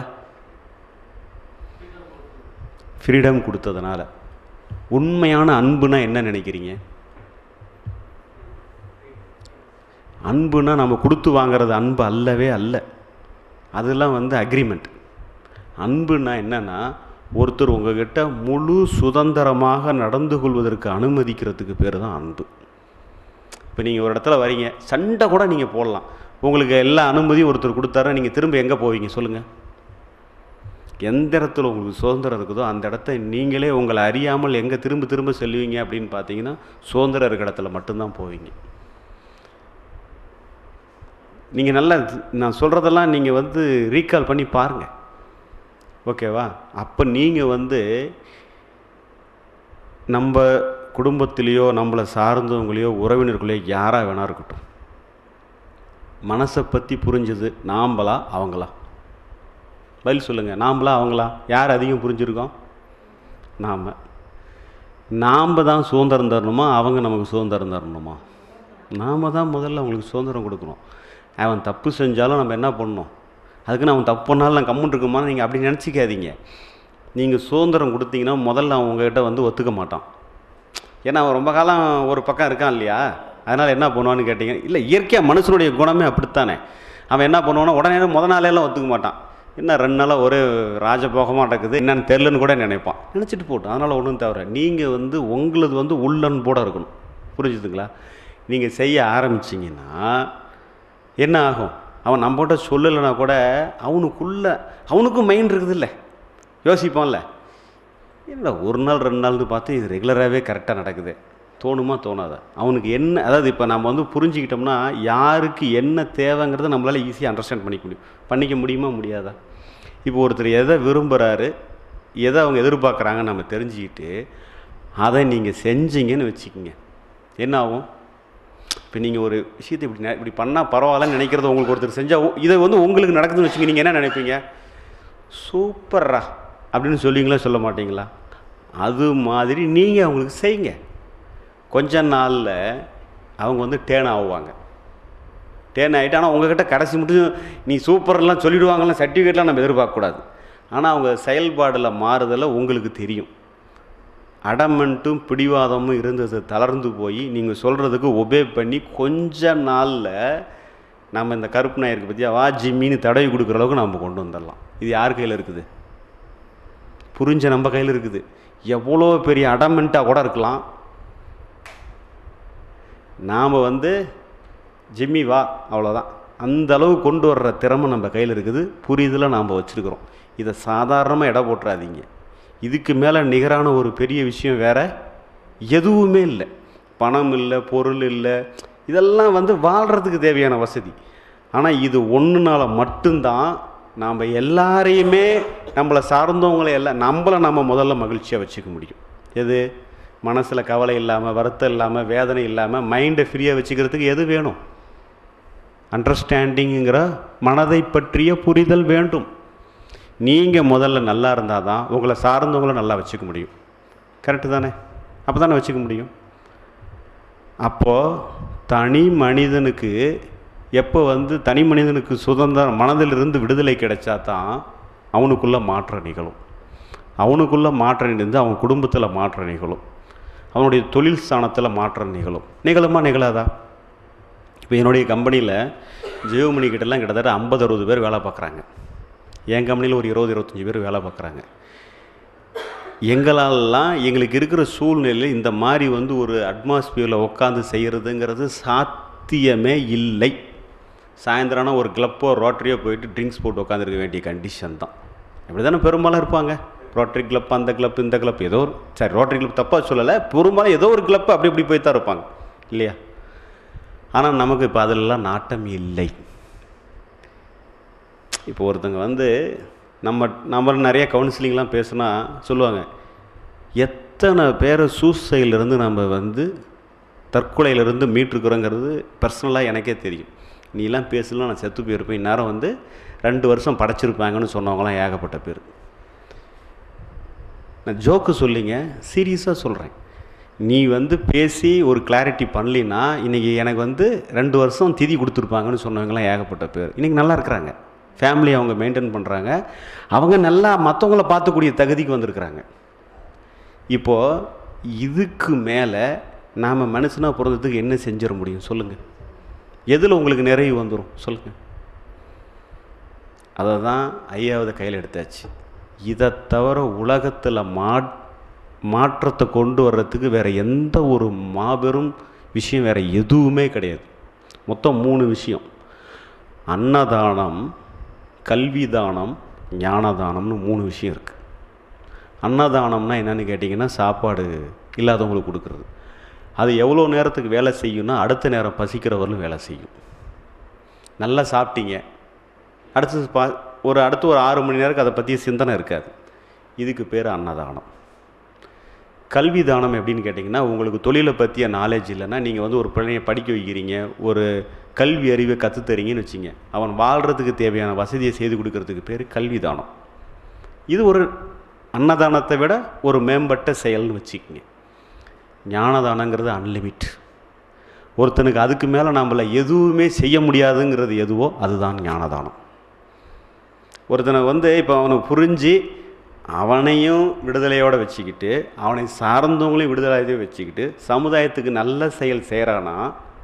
ஃப்ரீடம் கொடுத்ததுனால உண்மையான அன்புனா என்ன நினைக்கிறீங்க அன்புனா நம்ம கொடுத்து வாங்குறது அன்பு அல்லவே அல்ல அதெல்லாம் வந்து அக்ரிமெண்ட் அன்புனா என்னன்னா ஒருத்தர் உங்ககிட்ட முழு சுதந்திரமாக நடந்து கொள்வதற்கு அனுமதிக்கிறதுக்கு பேர் தான் அன்பு இப்போ நீங்கள் ஒரு இடத்துல வரீங்க சண்டை கூட நீங்கள் போடலாம் உங்களுக்கு எல்லா அனுமதியும் ஒருத்தர் கொடுத்தாரா நீங்கள் திரும்ப எங்கே போவீங்க சொல்லுங்கள் எந்த இடத்துல உங்களுக்கு சுதந்திரம் இருக்குதோ அந்த இடத்த நீங்களே உங்களை அறியாமல் எங்கே திரும்ப திரும்ப செல்வீங்க அப்படின்னு பார்த்தீங்கன்னா சுதந்திரம் இருக்கிற இடத்துல மட்டும்தான் போவீங்க நீங்கள் நல்லா நான் சொல்கிறதெல்லாம் நீங்கள் வந்து ரீகால் பண்ணி பாருங்கள் ஓகேவா அப்போ நீங்கள் வந்து நம்ம குடும்பத்திலேயோ நம்மளை சார்ந்தவங்களையோ உறவினர்களையோ யாராக வேணா இருக்கட்டும் மனசை பற்றி புரிஞ்சது நாம்பளா அவங்களா பதில் சொல்லுங்கள் நாம்பளா அவங்களா யார் அதிகம் புரிஞ்சிருக்கோம் நாம் நாம் தான் சுதந்திரம் தரணுமா அவங்க நமக்கு சுதந்திரம் தரணுமா நாம் தான் முதல்ல அவங்களுக்கு சுதந்திரம் கொடுக்கணும் அவன் தப்பு செஞ்சாலும் நம்ம என்ன பண்ணணும் அதுக்குன்னு அவன் தப்பு பண்ணாலும் நான் கம்முன்னு இருக்குமான்னு நீங்கள் அப்படி நினச்சிக்காதீங்க நீங்கள் சுதந்திரம் கொடுத்தீங்கன்னா முதல்ல அவன் உங்ககிட்ட வந்து ஒத்துக்க மாட்டான் ஏன்னா அவன் ரொம்ப காலம் ஒரு பக்கம் இருக்கான் இல்லையா அதனால் என்ன பண்ணுவான்னு கேட்டிங்க இல்லை இயற்கையாக மனுஷனுடைய குணமே அப்படித்தானே அவன் என்ன பண்ணுவான்னா உடனே முத நாளெல்லாம் ஒத்துக்க மாட்டான் என்ன ரெண்டு நாளாக ஒரே ராஜபோகமாக நடக்குது என்னன்னு தெரிலன்னு கூட நினைப்பான் நினச்சிட்டு போட்டோம் அதனால் ஒன்றும் தவிர நீங்கள் வந்து உங்களது வந்து உள்ளன்போடு இருக்கணும் புரிஞ்சுதுங்களா நீங்கள் செய்ய ஆரம்பிச்சிங்கன்னா என்ன ஆகும் அவன் நம்மகிட்ட சொல்லலைன்னா கூட அவனுக்குள்ள அவனுக்கும் மைண்ட் இருக்குது இல்லை யோசிப்பான்ல என்னடா ஒரு நாள் ரெண்டு நாள்னு பார்த்து இது ரெகுலராகவே கரெக்டாக நடக்குது தோணுமா தோணாதா அவனுக்கு என்ன அதாவது இப்போ நம்ம வந்து புரிஞ்சுக்கிட்டோம்னா யாருக்கு என்ன தேவைங்கிறத நம்மளால் ஈஸியாக அண்டர்ஸ்டாண்ட் பண்ணிக்க முடியும் பண்ணிக்க முடியுமா முடியாதா இப்போ ஒருத்தர் எதை விரும்புகிறாரு எதை அவங்க எதிர்பார்க்குறாங்கன்னு நம்ம தெரிஞ்சுக்கிட்டு அதை நீங்கள் செஞ்சீங்கன்னு வச்சுக்கோங்க என்ன ஆகும் இப்போ நீங்கள் ஒரு விஷயத்தை இப்படி நெ- இப்படி பண்ணால் பரவாயில்லன்னு நினைக்கிறத உங்களுக்கு ஒருத்தர் செஞ்சால் இதை வந்து உங்களுக்கு நடக்குதுன்னு வச்சுங்க நீங்கள் என்ன நினைப்பீங்க சூப்பர்ரா அப்படின்னு சொல்லுவீங்களா சொல்ல மாட்டீங்களா அது மாதிரி நீங்கள் அவங்களுக்கு செய்யுங்க கொஞ்ச நாளில் அவங்க வந்து டேன் ஆகுவாங்க டேன் ஆகிட்டு ஆனால் உங்ககிட்ட கடைசி மட்டும் நீ சூப்பர்லாம் சொல்லிடுவாங்கலாம் சர்டிஃபிகேட்லாம் நம்ம எதிர்பார்க்கக்கூடாது ஆனால் அவங்க செயல்பாடில் மாறுதலை உங்களுக்கு தெரியும் அடமெண்ட்டும் பிடிவாதமும் இருந்தது தளர்ந்து போய் நீங்கள் சொல்கிறதுக்கு ஒபே பண்ணி கொஞ்ச நாளில் நம்ம இந்த கருப்பு நாயிருக்கு பற்றியா வா ஜிம்மின்னு தடவி கொடுக்குற அளவுக்கு நம்ம கொண்டு வந்துடலாம் இது யார் கையில் இருக்குது புரிஞ்ச நம்ம கையில் இருக்குது எவ்வளோ பெரிய அடமெண்ட்டாக கூட இருக்கலாம் நாம் வந்து ஜிம்மி வா அவ்வளோதான் அந்த அளவு கொண்டு வர்ற திறமை நம்ம கையில் இருக்குது புரிதலாக நாம் வச்சுருக்குறோம் இதை சாதாரணமாக எடை போட்டுறாதீங்க இதுக்கு மேலே நிகரான ஒரு பெரிய விஷயம் வேற எதுவுமே இல்லை பணம் இல்லை பொருள் இல்லை இதெல்லாம் வந்து வாழ்கிறதுக்கு தேவையான வசதி ஆனால் இது ஒன்றுனால மட்டும்தான் நாம் எல்லாரையுமே நம்மளை சார்ந்தவங்களை எல்லாம் நம்மளை நம்ம முதல்ல மகிழ்ச்சியாக வச்சுக்க முடியும் எது மனசில் கவலை இல்லாமல் வருத்தம் இல்லாமல் வேதனை இல்லாமல் மைண்டை ஃப்ரீயாக வச்சுக்கிறதுக்கு எது வேணும் அண்டர்ஸ்டாண்டிங்குங்கிற மனதை பற்றிய புரிதல் வேண்டும் நீங்கள் முதல்ல நல்லா இருந்தால் தான் உங்களை சார்ந்தவங்கள நல்லா வச்சுக்க முடியும் கரெக்டு தானே அப்போ தானே வச்சுக்க முடியும் அப்போது தனி மனிதனுக்கு எப்போ வந்து தனி மனிதனுக்கு சுதந்திரம் மனதிலிருந்து விடுதலை கிடைச்சா தான் அவனுக்குள்ளே மாற்றம் நிகழும் அவனுக்குள்ளே மாற்றம் நிகழ்ந்து அவன் குடும்பத்தில் மாற்றம் நிகழும் அவனுடைய தொழில் ஸ்தானத்தில் மாற்றம் நிகழும் நிகழுமா நிகழாதா இப்போ என்னுடைய கம்பெனியில் ஜியோமணி கிட்டலாம் கிட்டத்தட்ட ஐம்பது அறுபது பேர் வேலை பார்க்குறாங்க என் கம்பெனியில் ஒரு இருபது இருபத்தஞ்சி பேர் வேலை பார்க்குறாங்க எங்களாலலாம் எங்களுக்கு இருக்கிற சூழ்நிலையில் இந்த மாதிரி வந்து ஒரு அட்மாஸ்பியரில் உட்காந்து செய்கிறதுங்கிறது சாத்தியமே இல்லை சாயந்தரம்னா ஒரு கிளப்போ ரோட்டரியோ போயிட்டு ட்ரிங்க்ஸ் போட்டு உட்காந்துருக்க வேண்டிய கண்டிஷன் தான் அப்படி தானே பெரும்பாலும் இருப்பாங்க ரோட்டரி கிளப் அந்த கிளப் இந்த கிளப் ஏதோ ஒரு சரி ரோட்டரி கிளப் தப்பாக சொல்லலை பெரும்பாலும் ஏதோ ஒரு கிளப் அப்படி இப்படி போய் தான் இருப்பாங்க இல்லையா ஆனால் நமக்கு இப்போ அதிலெல்லாம் நாட்டம் இல்லை இப்போ ஒருத்தங்க வந்து நம்ம நம்ம நிறைய கவுன்சிலிங்லாம் பேசுனா சொல்லுவாங்க எத்தனை பேரை சூசையிலிருந்து நம்ம வந்து தற்கொலையிலிருந்து மீட்டிருக்கிறோங்கிறது பர்சனலாக எனக்கே தெரியும் நீலாம் பேசலாம் நான் செத்து போயிருப்பேன் இந்நேரம் வந்து ரெண்டு வருஷம் படைச்சிருப்பாங்கன்னு சொன்னவங்களாம் ஏகப்பட்ட பேர் நான் ஜோக்கு சொல்லிங்க சீரியஸாக சொல்கிறேன் நீ வந்து பேசி ஒரு கிளாரிட்டி பண்ணலின்னா இன்றைக்கி எனக்கு வந்து ரெண்டு வருஷம் திதி கொடுத்துருப்பாங்கன்னு சொன்னவங்களாம் ஏகப்பட்ட பேர் இன்றைக்கி நல்லா இருக்கிறாங்க ஃபேமிலி அவங்க மெயின்டைன் பண்ணுறாங்க அவங்க நல்லா மற்றவங்கள பார்த்துக்கூடிய தகுதிக்கு வந்திருக்கிறாங்க இப்போது இதுக்கு மேலே நாம் மனுஷனாக பிறந்ததுக்கு என்ன செஞ்சிட முடியும் சொல்லுங்கள் எதில் உங்களுக்கு நிறைவு வந்துடும் சொல்லுங்கள் அதை தான் ஐயாவது கையில் எடுத்தாச்சு இதை தவிர உலகத்தில் மா மாற்றத்தை கொண்டு வர்றதுக்கு வேறு எந்த ஒரு மாபெரும் விஷயம் வேறு எதுவுமே கிடையாது மொத்தம் மூணு விஷயம் அன்னதானம் கல்வி தானம் ஞானதானம்னு மூணு விஷயம் இருக்குது அன்னதானம்னா என்னன்னு கேட்டிங்கன்னா சாப்பாடு இல்லாதவங்களுக்கு கொடுக்குறது அது எவ்வளோ நேரத்துக்கு வேலை செய்யும்னா அடுத்த நேரம் பசிக்கிறவர்களும் வேலை செய்யும் நல்லா சாப்பிட்டீங்க அடுத்து பா ஒரு அடுத்து ஒரு ஆறு மணி நேரத்துக்கு அதை பற்றிய சிந்தனை இருக்காது இதுக்கு பேர் அன்னதானம் கல்வி தானம் எப்படின்னு கேட்டிங்கன்னா உங்களுக்கு தொழிலை பற்றிய நாலேஜ் இல்லைன்னா நீங்கள் வந்து ஒரு பிள்ளைய படிக்க வைக்கிறீங்க ஒரு கல்வி அறிவை கற்றுத்தரீங்கன்னு வச்சிங்க அவன் வாழ்கிறதுக்கு தேவையான வசதியை செய்து கொடுக்கறதுக்கு பேர் கல்வி தானம் இது ஒரு அன்னதானத்தை விட ஒரு மேம்பட்ட செயல்னு வச்சுக்கோங்க ஞானதானங்கிறது அன்லிமிட் ஒருத்தனுக்கு அதுக்கு மேலே நம்மளை எதுவுமே செய்ய முடியாதுங்கிறது எதுவோ அதுதான் ஞானதானம் ஒருத்தனை வந்து இப்போ அவனுக்கு புரிஞ்சு அவனையும் விடுதலையோடு வச்சுக்கிட்டு அவனை சார்ந்தவங்களையும் விடுதலையோட வச்சுக்கிட்டு சமுதாயத்துக்கு நல்ல செயல் செய்கிறானா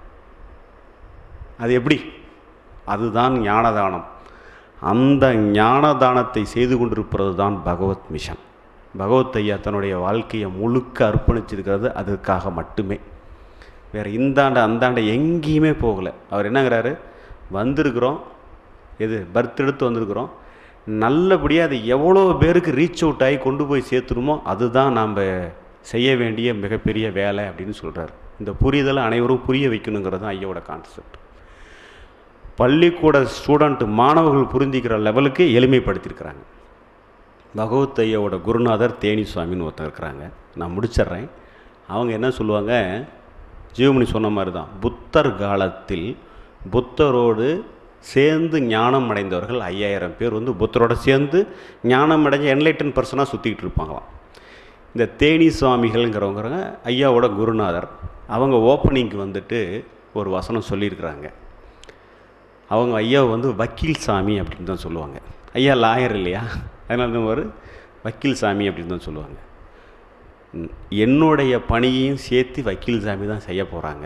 அது எப்படி அதுதான் ஞானதானம் அந்த ஞானதானத்தை செய்து கொண்டிருப்பது தான் பகவத் மிஷன் பகவத் ஐயா தன்னுடைய வாழ்க்கையை முழுக்க அர்ப்பணிச்சிருக்கிறது அதற்காக மட்டுமே வேறு இந்தாண்ட அந்தாண்ட எங்கேயுமே போகலை அவர் என்னங்கிறாரு வந்திருக்கிறோம் எது பர்த் எடுத்து வந்திருக்கிறோம் நல்லபடியாக அது எவ்வளோ பேருக்கு ரீச் அவுட் ஆகி கொண்டு போய் சேர்த்துணுமோ அதுதான் நாம் செய்ய வேண்டிய மிகப்பெரிய வேலை அப்படின்னு சொல்கிறார் இந்த புரிதலை அனைவரும் புரிய வைக்கணுங்கிறது தான் ஐயாவோட கான்செப்ட் பள்ளிக்கூட ஸ்டூடெண்ட் மாணவர்கள் புரிஞ்சிக்கிற லெவலுக்கு எளிமைப்படுத்தியிருக்கிறாங்க பகவத் ஐயாவோட குருநாதர் தேனி சுவாமின்னு ஒருத்தர் இருக்கிறாங்க நான் முடிச்சிடுறேன் அவங்க என்ன சொல்லுவாங்க ஜீவமணி சொன்ன மாதிரி தான் புத்தர் காலத்தில் புத்தரோடு சேர்ந்து ஞானம் அடைந்தவர்கள் ஐயாயிரம் பேர் வந்து புத்தரோட சேர்ந்து ஞானம் அடைஞ்ச என்லைட்டன் பர்சனாக சுற்றிக்கிட்டு இருப்பாங்களாம் இந்த தேனி சுவாமிகள்ங்கிறவங்க ஐயாவோட குருநாதர் அவங்க ஓப்பனிங்க்கு வந்துட்டு ஒரு வசனம் சொல்லியிருக்கிறாங்க அவங்க ஐயா வந்து வக்கீல் சாமி அப்படின்னு தான் சொல்லுவாங்க ஐயா லாயர் இல்லையா அதனால தான் ஒரு வக்கீல் சாமி அப்படின்னு தான் சொல்லுவாங்க ம், என்னுடைய பணியையும் சேர்த்து வக்கீல் சாமி தான் செய்ய போகிறாங்க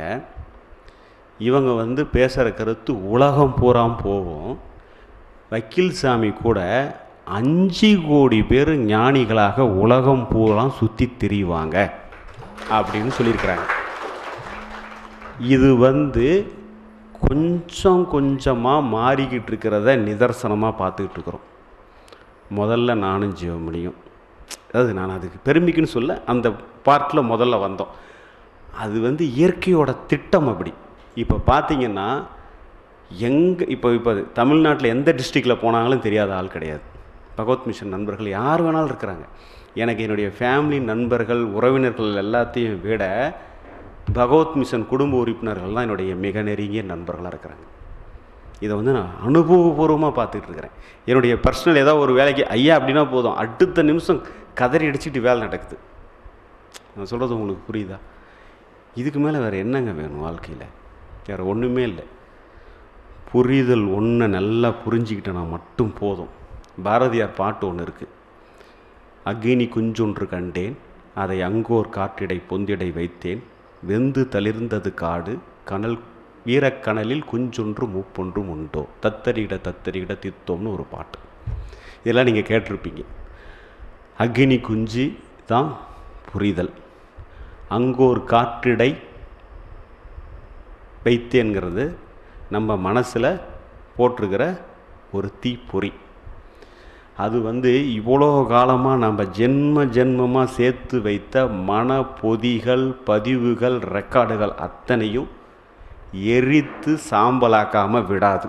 இவங்க வந்து பேசுகிற கருத்து உலகம் பூராம் போகும் வக்கீல் சாமி கூட அஞ்சு கோடி பேர் ஞானிகளாக உலகம் பூரா சுற்றி திரிவாங்க அப்படின்னு சொல்லியிருக்கிறாங்க இது வந்து கொஞ்சம் கொஞ்சமாக மாறிக்கிட்டு இருக்கிறத நிதர்சனமாக பார்த்துக்கிட்டு இருக்கிறோம் முதல்ல நானும் ஜீவமணியும் அதாவது நான் அதுக்கு பெருமைக்குன்னு சொல்ல அந்த பார்ட்டில் முதல்ல வந்தோம் அது வந்து இயற்கையோட திட்டம் அப்படி இப்போ பார்த்தீங்கன்னா எங்கே இப்போ இப்போ தமிழ்நாட்டில் எந்த டிஸ்ட்ரிக்டில் போனாங்களும் தெரியாத ஆள் கிடையாது பகவத் மிஷன் நண்பர்கள் யார் வேணாலும் இருக்கிறாங்க எனக்கு என்னுடைய ஃபேமிலி நண்பர்கள் உறவினர்கள் எல்லாத்தையும் விட பகவத் மிஷன் குடும்ப உறுப்பினர்கள் தான் என்னுடைய மிக நெருங்கிய நண்பர்களாக இருக்கிறாங்க இதை வந்து நான் அனுபவபூர்வமாக பார்த்துட்டு இருக்கிறேன் என்னுடைய பர்சனல் ஏதாவது ஒரு வேலைக்கு ஐயா அப்படின்னா போதும் அடுத்த நிமிஷம் கதறி அடிச்சுட்டு வேலை நடக்குது நான் சொல்கிறது உங்களுக்கு புரியுதா இதுக்கு மேலே வேறு என்னங்க வேணும் வாழ்க்கையில் வேறு ஒன்றுமே இல்லை புரிதல் ஒன்றை நல்லா புரிஞ்சுக்கிட்டேனா மட்டும் போதும் பாரதியார் பாட்டு ஒன்று இருக்குது அக்னி குஞ்சொன்று கண்டேன் அதை அங்கோர் காற்றிடை பொந்திடை வைத்தேன் வெந்து தளிர்ந்தது காடு கனல் வீரக்கனலில் குஞ்சொன்று மூப்பொன்றும் உண்டோ தத்தரிட தத்தரிட தித்தோம்னு ஒரு பாட்டு இதெல்லாம் நீங்கள் கேட்டிருப்பீங்க அக்னி குஞ்சு தான் புரிதல் அங்கோர் காற்றிடை வைத்தேங்கிறது நம்ம மனசில் போட்டிருக்கிற ஒரு தீப்பொறி அது வந்து இவ்வளோ காலமாக நம்ம ஜென்ம ஜென்மமாக சேர்த்து வைத்த மன பொதிகள் பதிவுகள் ரெக்கார்டுகள் அத்தனையும் எரித்து சாம்பலாக்காமல் விடாது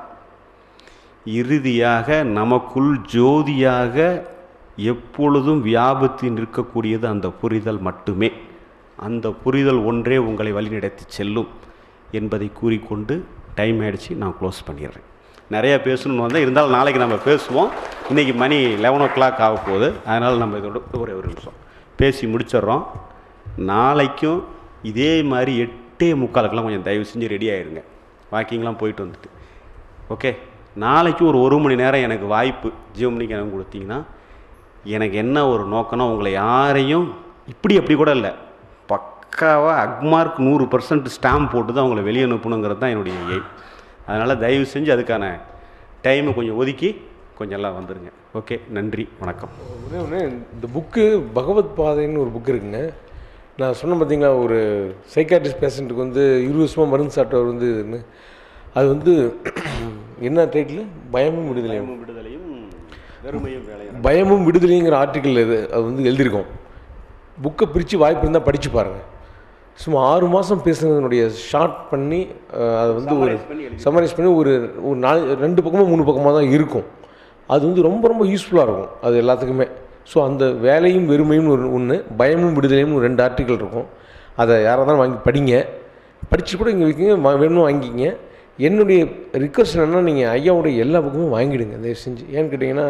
இறுதியாக நமக்குள் ஜோதியாக எப்பொழுதும் வியாபித்து நிற்கக்கூடியது அந்த புரிதல் மட்டுமே அந்த புரிதல் ஒன்றே உங்களை வழிநடத்தி செல்லும் என்பதை கூறிக்கொண்டு டைம் ஆயிடுச்சு நான் க்ளோஸ் பண்ணிடுறேன் நிறையா பேசணும்னு வந்தால் இருந்தாலும் நாளைக்கு நம்ம பேசுவோம் இன்றைக்கி மணி லெவன் ஓ கிளாக் ஆக போகுது அதனால் நம்ம இதோட ஒரே ஒரு நிமிஷம் பேசி முடிச்சிடுறோம் நாளைக்கும் இதே மாதிரி எட்டே முக்காலுக்கெல்லாம் கொஞ்சம் தயவு செஞ்சு ரெடி ஆயிருங்க வாக்கிங்லாம் போயிட்டு வந்துட்டு ஓகே நாளைக்கு ஒரு ஒரு மணி நேரம் எனக்கு வாய்ப்பு ஜியோமணிக்கு எனக்கு கொடுத்தீங்கன்னா எனக்கு என்ன ஒரு நோக்கம்னா உங்களை யாரையும் இப்படி அப்படி கூட இல்லை பக்காவாக அக்மார்க் நூறு பர்சன்ட் ஸ்டாம்ப் போட்டு தான் உங்களை வெளியே அனுப்பணுங்கிறது தான் என்னுடைய எய்ம் அதனால் தயவு செஞ்சு அதுக்கான டைமை கொஞ்சம் ஒதுக்கி கொஞ்சம் எல்லாம் வந்துடுங்க ஓகே நன்றி வணக்கம் ஒரே ஒன்று இந்த புக்கு பகவத் பாதைன்னு ஒரு புக் இருக்குங்க நான் சொன்னேன் பார்த்தீங்களா ஒரு சைக்காட்ரிஸ்ட் பேஷண்ட்டுக்கு வந்து இருபது வருஷமாக மருந்து சாப்பிட்டவர் வந்து இதுன்னு. அது வந்து என்ன டைட்டில் பயமும் விடுதலையும் விடுதலையும் வெறுமையும் வேலையும் பயமும் விடுதலைங்கிற ஆர்டிக்கல் இது அது வந்து எழுதியிருக்கோம் புக்கை பிரித்து வாய்ப்பு இருந்தால் படித்து பாருங்கள் சும்மா ஆறு மாதம் பேசுனதனுடைய ஷார்ட் பண்ணி அஹ், அதை வந்து ஒரு Summarize பண்ணி எழுதி சம்மரைஸ் பண்ணி ஒரு ஒரு நாலு ரெண்டு பக்கமும் மூணு பக்கமாக தான் இருக்கும் அது வந்து ரொம்ப ரொம்ப யூஸ்ஃபுல்லாக இருக்கும் அது எல்லாத்துக்குமே ஸோ அந்த வேலையும் வெறுமையும் ஒரு ஒன்று பயமும் விடுதலையும் ஒரு ரெண்டு ஆர்டிக்கல் இருக்கும் அதை யாராக இருந்தாலும் வாங்கி படிங்க படித்து கூட இங்கே வைக்கிங்க வா- வேணும்னு வாங்கிக்கிங்க என்னுடைய ரிக்வஸ்ட் என்னன்னா நீங்கள் ஐயாவுடைய எல்லா புக்குமே வாங்கிடுங்க தயவு செஞ்சு ஏன்னு கேட்டிங்கன்னா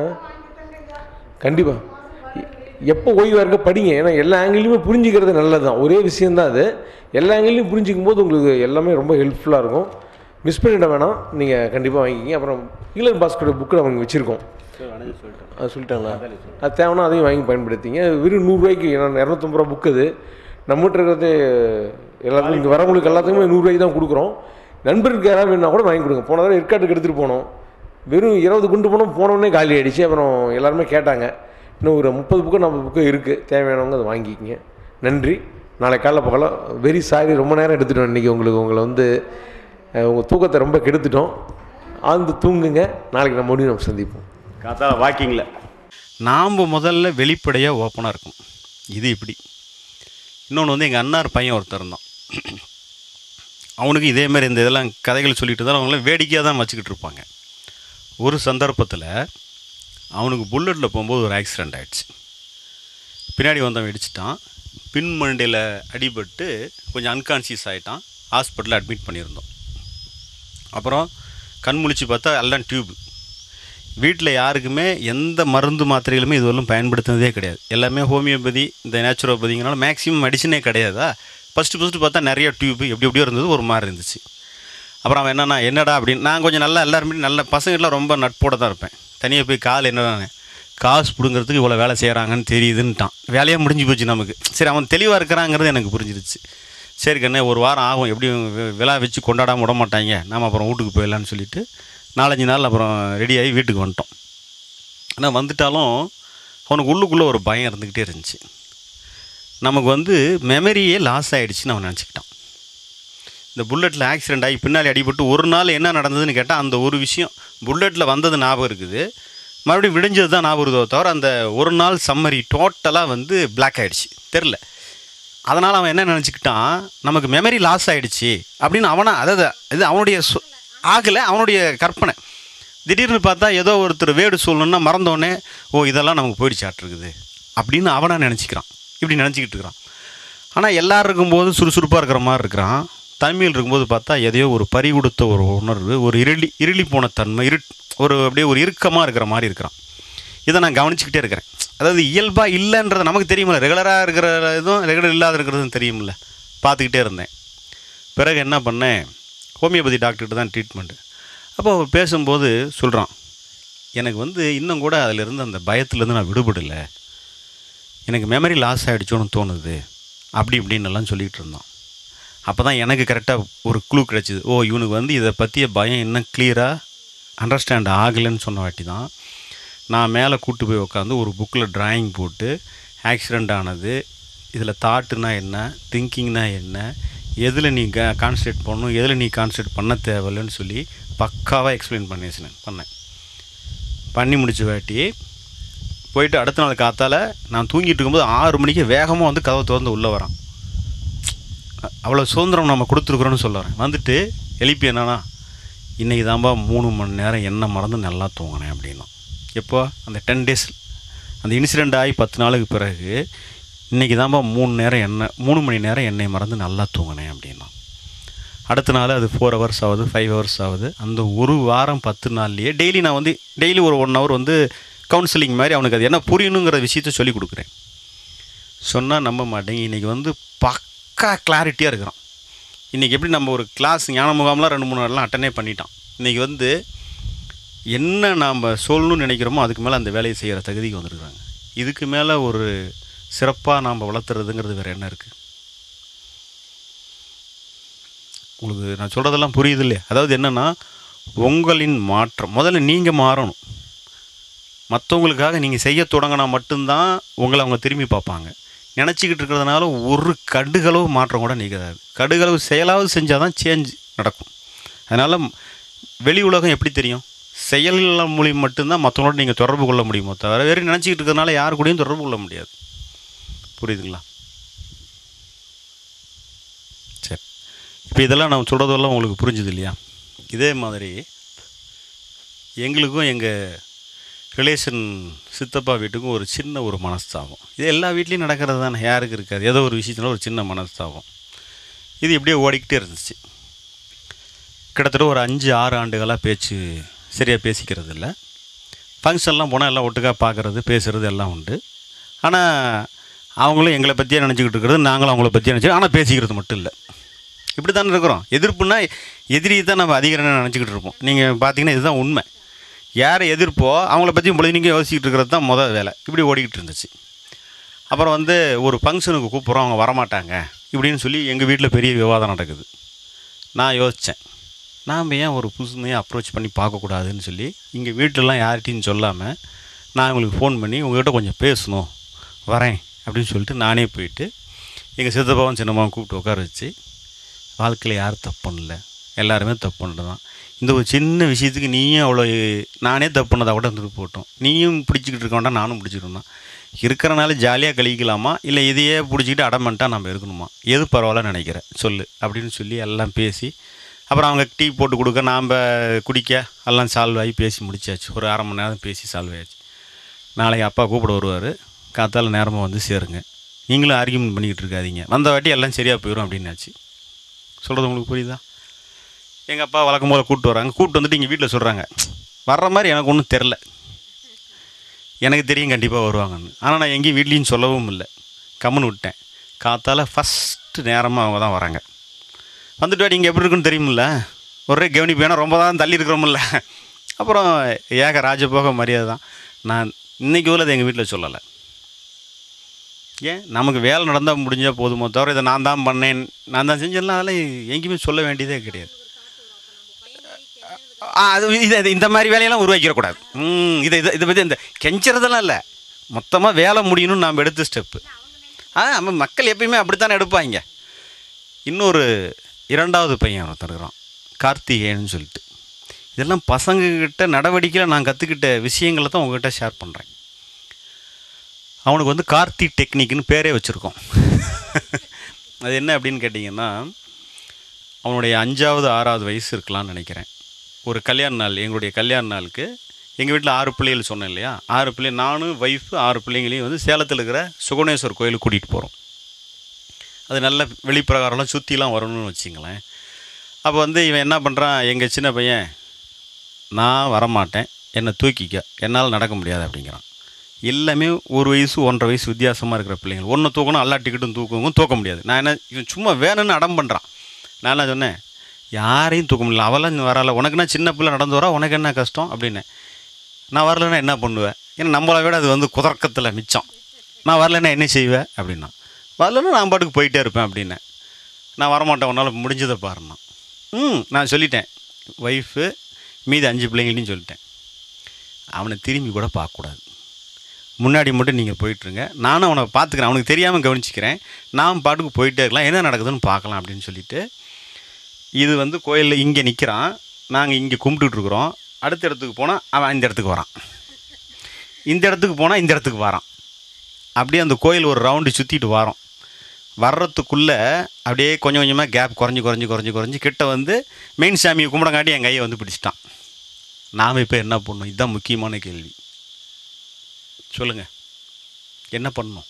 கண்டிப்பாக எப்போ ஓய்வாக இருக்க படிங்க ஏன்னா எல்லா ஆங்கிலையுமே புரிஞ்சுக்கிறது நல்லது தான் ஒரே விஷயந்தான் அது எல்லா ஆங்கிலையும் புரிஞ்சிக்கும் போது உங்களுக்கு எல்லாமே ரொம்ப ஹெல்ப்ஃபுல்லாக இருக்கும் மிஸ் பண்ணிட வேணாம் நீங்கள் கண்டிப்பாக வாங்கிக்கிங்க அப்புறம் ஈலன் பாஸ்கரோட புக்கு நம்ம வச்சுருக்கோம் சொல்லிட்டேன் அது சொல்லிட்டாங்களா அது தேவைன்னா அதையும் வாங்கி பயன்படுத்திங்க வெறும் நூறுரூவாய்க்கு ஏன்னா இரநூத்தம்பது ரூபா புக்கு அது நம்மகிட்ட இருக்கிறது எல்லாருக்கும் இங்கே வரவங்களுக்கு எல்லாத்துக்குமே நூறுரூவாய்க்கு தான் கொடுக்குறோம் நண்பருக்கு யாராவது வேணும்னா கூட வாங்கி கொடுங்க போன தடவை ஏற்காட்டுக்கு எடுத்துகிட்டு போனோம் வெறும் இருபது குண்டு போனோம் போனோடனே காலி ஆயிடுச்சு அப்புறம் எல்லாருமே கேட்டாங்க இன்னும் ஒரு முப்பது புக்கு நம்ம புக்கு இருக்குது தேவையானவங்க அதை வாங்கிக்கிங்க நன்றி நாளை காலைல பார்க்கலாம் வெரி சாரி ரொம்ப நேரம் எடுத்துட்டோம் இன்றைக்கி உங்களுக்கு உங்களை வந்து உங்கள் தூக்கத்தை ரொம்ப கெடுத்துட்டோம் ஆழ்ந்து தூங்குங்க நாளைக்கு நம்ம முடிவு நம்ம சந்திப்போம் காத்தால வாக்கிங்கில் நாம் முதல்ல வெளிப்படையாக ஓப்பனாக இருக்கும் இது இப்படி இன்னொன்று வந்து எங்கள் அண்ணார் பையன் ஒருத்தர் இருந்தான் அவனுக்கு இதே மாதிரி இந்த இதெல்லாம் கதைகள் சொல்லிட்டு தான் அவங்கள வேடிக்கையாக தான் வச்சுக்கிட்டு இருப்பாங்க ஒரு சந்தர்ப்பத்தில் அவனுக்கு புல்லட்டில் போகும்போது ஒரு ஆக்சிடெண்ட் ஆயிடுச்சு பின்னாடி வந்தவன் இடிச்சிட்டான் பின் மண்டையில் அடிபட்டு கொஞ்சம் அன்கான்சியஸ் ஆகிட்டான் ஹாஸ்பிட்டலில் அட்மிட் பண்ணியிருந்தோம் அப்புறம் கண் முழிச்சு பார்த்தா எல்லாம் டியூப் வீட்டில் யாருக்குமே எந்த மருந்து மாத்திரைகளுமே இதுவரையும் பயன்படுத்தினதே கிடையாது எல்லாமே ஹோமியோபதி இந்த நேச்சுரோபதிங்கனால மேக்ஸிமம் மெடிசனே கிடையாதா ஃபஸ்ட்டு ஃபஸ்ட்டு பார்த்தா நிறைய டியூப் எப்படி எப்படியோ இருந்தது ஒரு மாதிரி இருந்துச்சு அப்புறம் அவன் என்னன்னா என்னடா அப்படின்னு நான் கொஞ்சம் நல்லா எல்லாருமே நல்ல பசங்கள்லாம் ரொம்ப நட்போட தான் இருப்பேன் தனியாக போய் கால் என்னடானே காசு பிடுங்கிறதுக்கு இவ்வளோ வேலை செய்கிறாங்கன்னு தெரியுதுன்ட்டான் வேலையாக முடிஞ்சு போச்சு நமக்கு சரி அவன் தெளிவாக இருக்கிறாங்கிறது எனக்கு புரிஞ்சிருச்சு சரி கண்ணே ஒரு வாரம் ஆகும் எப்படியும் வி- விழா வச்சு கொண்டாடாம விட மாட்டாங்க நாம் அப்புறம் வீட்டுக்கு போயிடலான்னு சொல்லிட்டு நாலஞ்சு நாள் அப்புறம் ரெடியாகி வீட்டுக்கு வந்துட்டோம் ஆனால் வந்துட்டாலும் அவனுக்கு உள்ளுக்குள்ளே ஒரு பயம் இருந்துக்கிட்டே இருந்துச்சு நமக்கு வந்து மெமரியே லாஸ் ஆகிடுச்சின்னு அவன் நினச்சிக்கிட்டான் இந்த புல்லட்டில் ஆக்சிடெண்ட் ஆகி பின்னாடி அடிபட்டு ஒரு நாள் என்ன நடந்ததுன்னு கேட்டால் அந்த ஒரு விஷயம் புல்லட்டில் வந்தது ஞாபகம் இருக்குது மறுபடியும் விடிஞ்சது தான் ஞாபகம் இருக்குதோ தவிர அந்த ஒரு நாள் சம்மரி டோட்டலாக வந்து பிளாக் ஆகிடுச்சு தெரில அதனால் அவன் என்ன நினச்சிக்கிட்டான் நமக்கு மெமரி லாஸ் ஆகிடுச்சு அப்படின்னு அவனை அதாவது இது அவனுடைய சொ- ஆகலை அவனுடைய கற்பனை திடீர்னு பார்த்தா ஏதோ ஒருத்தர் வேடு சொல்லணுன்னா மறந்தோடனே ஓ இதெல்லாம் நமக்கு போயிடுச்சாட்டிருக்குது அப்படின்னு அவனா நினச்சிக்கிறான் இப்படி நினச்சிக்கிட்டு இருக்கிறான் ஆனால் எல்லாரும் இருக்கும்போது சுறுசுறுப்பாக இருக்கிற மாதிரி இருக்கிறான் தனிமையில் இருக்கும்போது பார்த்தா எதையோ ஒரு பறி கொடுத்த ஒரு உணர்வு ஒரு இருளி இருளி போன தன்மை இரு ஒரு அப்படியே ஒரு இறுக்கமாக இருக்கிற மாதிரி இருக்கிறான் இதை நான் கவனிச்சுக்கிட்டே இருக்கிறேன் அதாவது இயல்பாக இல்லைன்றது நமக்கு தெரியுமில்ல ரெகுலராக இருக்கிற இதுவும் ரெகுலர் இல்லாத இருக்கிறதும் தெரியுமில்ல பார்த்துக்கிட்டே இருந்தேன் பிறகு என்ன பண்ணேன் ஹோமியோபதி டாக்டர்கிட்ட தான் ட்ரீட்மெண்ட்டு அப்போ அவர் பேசும்போது சொல்கிறான் எனக்கு வந்து இன்னும் கூட அதிலிருந்து அந்த பயத்துலேருந்து நான் விடுபடலை எனக்கு மெமரி லாஸ் ஆகிடுச்சோன்னு தோணுது அப்படி இப்படின்னு எல்லாம் சொல்லிகிட்டு இருந்தான் அப்போ தான் எனக்கு கரெக்டாக ஒரு க்ளூ கிடச்சிது ஓ இவனுக்கு வந்து இதை பற்றிய பயம் இன்னும் கிளியராக அண்டர்ஸ்டாண்ட் ஆகலைன்னு சொன்ன வாட்டி தான் நான் மேலே கூட்டு போய் உட்காந்து ஒரு புக்கில் டிராயிங் போட்டு ஆக்சிடெண்ட் ஆனது இதில் தாட்டுனா என்ன திங்கிங்னா என்ன எதில் நீ க கான்சன்ட்ரேட் பண்ணணும் எதில் நீ கான்சன்ட்ரேட் பண்ண தேவையில்லைன்னு சொல்லி பக்காவாக எக்ஸ்பிளைன் பண்ணிச்சினேன் பண்ணேன் பண்ணி முடிச்ச வாட்டி போயிட்டு அடுத்த நாள் காத்தால நான் தூங்கிட்டு இருக்கும்போது ஆறு மணிக்கு வேகமாக வந்து கதவை திறந்து உள்ளே வரான் அவ்வளோ சுதந்திரம் நம்ம கொடுத்துருக்குறோன்னு சொல்ல வரேன் வந்துட்டு எழுப்பி என்னன்னா இன்றைக்கி தான்பா மூணு மணி நேரம் என்ன மறந்து நல்லா தூங்கினேன் அப்படின்னா எப்போ அந்த டென் டேஸ் அந்த இன்சிடெண்ட் ஆகி பத்து நாளுக்கு பிறகு இன்றைக்கி தான்பா மூணு நேரம் எண்ணெய் மூணு மணி நேரம் எண்ணெய் மறந்து நல்லா தூங்கினேன் அப்படின்னா அடுத்த நாள் அது ஃபோர் ஹவர்ஸ் ஆகுது ஃபைவ் ஹவர்ஸ் ஆகுது அந்த ஒரு வாரம் பத்து நாள்லேயே டெய்லி நான் வந்து டெய்லி ஒரு ஒன் ஹவர் வந்து கவுன்சிலிங் மாதிரி அவனுக்கு அது என்ன புரியணுங்கிற விஷயத்த சொல்லி கொடுக்குறேன் சொன்னால் நம்ப மாட்டேங்க இன்றைக்கி வந்து பக்கா கிளாரிட்டியாக இருக்கிறான் இன்றைக்கி எப்படி நம்ம ஒரு கிளாஸ் ஞான முகாம்லாம் ரெண்டு மூணு நாள்லாம் அட்டனே பண்ணிட்டான் இன்றைக்கி வந்து என்ன நாம் சொல்லணும்னு நினைக்கிறோமோ அதுக்கு மேலே அந்த வேலையை செய்கிற தகுதிக்கு வந்திருக்கிறாங்க இதுக்கு மேலே ஒரு சிறப்பாக நாம் வளர்த்துறதுங்கிறது வேறு என்ன இருக்குது உங்களுக்கு நான் சொல்கிறதெல்லாம் புரியுது இல்லையா அதாவது என்னென்னா உங்களின் மாற்றம் முதல்ல நீங்கள் மாறணும் மற்றவங்களுக்காக நீங்கள் செய்ய தொடங்கினா மட்டும்தான் உங்களை அவங்க திரும்பி பார்ப்பாங்க நினச்சிக்கிட்டு இருக்கிறதுனால ஒரு கடுகளவு மாற்றம் கூட நிகழாது கடுகளவு செயலாவது செஞ்சால் தான் சேஞ்ச் நடக்கும் அதனால் வெளி உலகம் எப்படி தெரியும் செயல் மூலியம் மட்டும்தான் மற்றவங்களோட நீங்கள் தொடர்பு கொள்ள முடியுமோ தவிர வேறு நினச்சிக்கிட்டு இருக்கிறதுனால யாரு கூடயும் தொடர்பு கொள்ள முடியாது புரியுதுங்களா சரி இப்போ இதெல்லாம் நான் சொல்கிறதெல்லாம் உங்களுக்கு புரிஞ்சுது இல்லையா இதே மாதிரி எங்களுக்கும் எங்கள் ரிலேஷன் சித்தப்பா வீட்டுக்கும் ஒரு சின்ன ஒரு மனஸ்தாபம் இது எல்லா வீட்லேயும் நடக்கிறது தானே யாருக்கு இருக்காது ஏதோ ஒரு விஷயத்துல ஒரு சின்ன மனஸ்தாபம் இது இப்படியே ஓடிக்கிட்டே இருந்துச்சு கிட்டத்தட்ட ஒரு அஞ்சு ஆறு ஆண்டுகளாக பேச்சு சரியாக பேசிக்கிறது இல்லை ஃபங்க்ஷன்லாம் போனால் எல்லாம் ஒட்டுக்காக பார்க்குறது பேசுகிறது எல்லாம் உண்டு ஆனால் அவங்களும் எங்களை பற்றியே நினச்சிக்கிட்டு இருக்கிறது நாங்களும் அவங்கள பற்றியே நினச்சி ஆனால் பேசிக்கிறது மட்டும் இல்லை இப்படி தானே இருக்கிறோம் எதிர்ப்புனா எதிரியை தான் நம்ம அதிகாரம் நினச்சிக்கிட்டு இருப்போம் நீங்கள் பார்த்தீங்கன்னா இதுதான் உண்மை யாரை எதிர்ப்போ அவங்கள பற்றி பொழுதுனிக்க யோசிச்சுட்டு இருக்கிறது தான் முதல் வேலை இப்படி ஓடிக்கிட்டு இருந்துச்சு அப்புறம் வந்து ஒரு ஃபங்க்ஷனுக்கு கூப்பிட்றோம் அவங்க வரமாட்டாங்க இப்படின்னு சொல்லி எங்கள் வீட்டில் பெரிய விவாதம் நடக்குது நான் யோசித்தேன் நாம் ஏன் ஒரு புதுசுமையாக அப்ரோச் பண்ணி பார்க்கக்கூடாதுன்னு சொல்லி இங்கே வீட்டிலலாம் யார்கிட்டையும் சொல்லாமல் நான் உங்களுக்கு ஃபோன் பண்ணி உங்கள்கிட்ட கொஞ்சம் பேசணும் வரேன் அப்படின்னு சொல்லிட்டு நானே போயிட்டு எங்கள் சித்தப்பாவும் சின்னம்மாவும் கூப்பிட்டு உட்கார வச்சு வாழ்க்கையில் யார் தப்பு பண்ணல எல்லாருமே தப்பு பண்ணுறது தான் இந்த ஒரு சின்ன விஷயத்துக்கு நீயும் அவ்வளோ நானே தப்பு பண்ணதை கூட இருந்துட்டு போட்டோம் நீயும் பிடிச்சிக்கிட்டு இருக்க வேண்டாம் நானும் பிடிச்சிட்டு இருந்தேன் இருக்கிறனால ஜாலியாக கழிக்கலாமா இல்லை இதையே பிடிச்சிக்கிட்டு அடமெண்ட்டாக நம்ம இருக்கணுமா எது பரவாயில்ல நினைக்கிறேன் சொல்லு அப்படின்னு சொல்லி எல்லாம் பேசி அப்புறம் அவங்க டீ போட்டு கொடுக்க நாம் குடிக்க எல்லாம் சால்வ் ஆகி பேசி முடிச்சாச்சு ஒரு அரை மணி நேரம் பேசி சால்வ் ஆயிடுச்சு நாளைக்கு அப்பா கூப்பிட வருவார் காத்தால நேரமாக வந்து சேருங்க நீங்களும் ஆர்கியூமெண்ட் பண்ணிக்கிட்டு இருக்காதீங்க வந்த வாட்டி எல்லாம் சரியாக போயிடும் அப்படின்னாச்சு சொல்கிறது உங்களுக்கு புரியுதா எங்கள் அப்பா வழக்கம் போல் கூப்பிட்டு வராங்க கூப்பிட்டு வந்துட்டு இங்கே வீட்டில் சொல்கிறாங்க வர்ற மாதிரி எனக்கு ஒன்றும் தெரில எனக்கு தெரியும் கண்டிப்பாக வருவாங்கன்னு ஆனால் நான் எங்கேயும் வீட்லேயும் சொல்லவும் இல்லை கம்முன்னு விட்டேன் காத்தால ஃபஸ்ட்டு நேரமாக அவங்க தான் வராங்க வந்துட்டு வாடி இங்கே எப்படி இருக்குன்னு தெரியுமில்ல ஒரே கவனிப்பு ஏன்னா ரொம்ப தான் தள்ளி இருக்கிறோமில்ல அப்புறம் ஏக ராஜபோக மரியாதை தான் நான் இன்னைக்கு உள்ளது எங்கள் வீட்டில் சொல்லலை ஏன் நமக்கு வேலை நடந்தால் முடிஞ்சால் போதுமோ தவிர இதை நான் தான் பண்ணேன் நான் தான் செஞ்சேன்லாம் அதெல்லாம் எங்கேயுமே சொல்ல வேண்டியதே கிடையாது ஆ, அது இது இது- இந்த மாதிரி வேலையெல்லாம் உருவாக்கிடக்கூடாது ம் இதை இதை இதை பற்றி இந்த கெஞ்சறதெல்லாம் இல்லை மொத்தமாக வேலை முடியணும்னு நாம் எடுத்த ஸ்டெப்பு ஆ நம்ம மக்கள் எப்பயுமே அப்படித்தானே எடுப்பாங்க இன்னொரு இரண்டாவது பையன் ஒருத்தர் இருக்கிறான் கார்த்திகேயன்னு சொல்லிட்டு இதெல்லாம் பசங்கக்கிட்ட நடவடிக்கையில் நான் கற்றுக்கிட்ட விஷயங்களை தான் உங்ககிட்ட ஷேர் பண்ணுறேன் அவனுக்கு வந்து கார்த்தி டெக்னிக்னு பேரே வச்சுருக்கோம் அது என்ன அப்படின்னு கேட்டிங்கன்னா அவனுடைய அஞ்சாவது ஆறாவது வயசு இருக்கலாம்னு நினைக்கிறேன் ஒரு கல்யாண நாள் எங்களுடைய கல்யாண நாளுக்கு எங்கள் வீட்டில் ஆறு பிள்ளைகள் சொன்னேன் இல்லையா ஆறு பிள்ளை நானும் ஒய்ஃபு ஆறு பிள்ளைங்களையும் வந்து சேலத்தில் இருக்கிற சுகுணேஸ்வர் கோயிலுக்கு கூட்டிகிட்டு போகிறோம் அது நல்ல வெளிப்பிரகாரம்லாம் சுற்றிலாம் வரணும்னு வச்சிங்களேன் அப்போ வந்து இவன் என்ன பண்ணுறான் எங்கள் சின்ன பையன் நான் வரமாட்டேன் என்னை தூக்கிக்க என்னால் நடக்க முடியாது அப்படிங்கிறான் எல்லாமே ஒரு வயசு ஒன்றரை வயசு வித்தியாசமாக இருக்கிற பிள்ளைங்க ஒன்று தூக்கணும் எல்லா டிக்கெட்டும் தூக்குவோம் தூக்க முடியாது நான் என்ன இவன் சும்மா வேணும்னு அடம் பண்ணுறான் நான் என்ன சொன்னேன் யாரையும் தூக்க முடியல அவளாம் வரல உனக்குன்னா சின்ன பிள்ளை நடந்து வரா உனக்கு என்ன கஷ்டம் அப்படின்னேன் நான் வரலைன்னா என்ன பண்ணுவேன் ஏன்னா நம்மளை விட அது வந்து குதர்க்கத்தில் மிச்சம் நான் வரலைன்னா என்ன செய்வேன் அப்படின்னா வரலன்னா நான் பாட்டுக்கு போயிட்டே இருப்பேன் அப்படின்னேன் நான் வரமாட்டேன் உன்னால் முடிஞ்சதை பாருன்னா ம் நான் சொல்லிட்டேன் ஒய்ஃபு மீதி அஞ்சு பிள்ளைங்களையும் சொல்லிட்டேன் அவனை திரும்பி கூட பார்க்கக்கூடாது முன்னாடி மட்டும் நீங்கள் போயிட்டுருங்க நானும் அவனை பார்த்துக்கிறேன் அவனுக்கு தெரியாமல் கவனிச்சிக்கிறேன் நான் பாட்டுக்கு போயிட்டே இருக்கலாம் என்ன நடக்குதுன்னு பார்க்கலாம் அப்படின்னு சொல்லிட்டு இது வந்து கோயிலில் இங்கே நிற்கிறான் நாங்கள் இங்கே கும்பிட்டுட்டு இருக்கிறோம் அடுத்த இடத்துக்கு போனால் அவன் இந்த இடத்துக்கு வரான் இந்த இடத்துக்கு போனால் இந்த இடத்துக்கு வரான் அப்படியே அந்த கோயில் ஒரு ரவுண்டு சுற்றிட்டு வரோம் வர்றதுக்குள்ளே அப்படியே கொஞ்சம் கொஞ்சமாக கேப் குறைஞ்சி குறைஞ்சி குறைஞ்சி குறைஞ்சி கிட்ட வந்து மெயின் சாமியை கும்பிடங்காட்டி என் கையை வந்து பிடிச்சிட்டான் நாம் இப்போ என்ன பண்ணணும் இதுதான் முக்கியமான கேள்வி சொல்லுங்கள் என்ன பண்ணணும்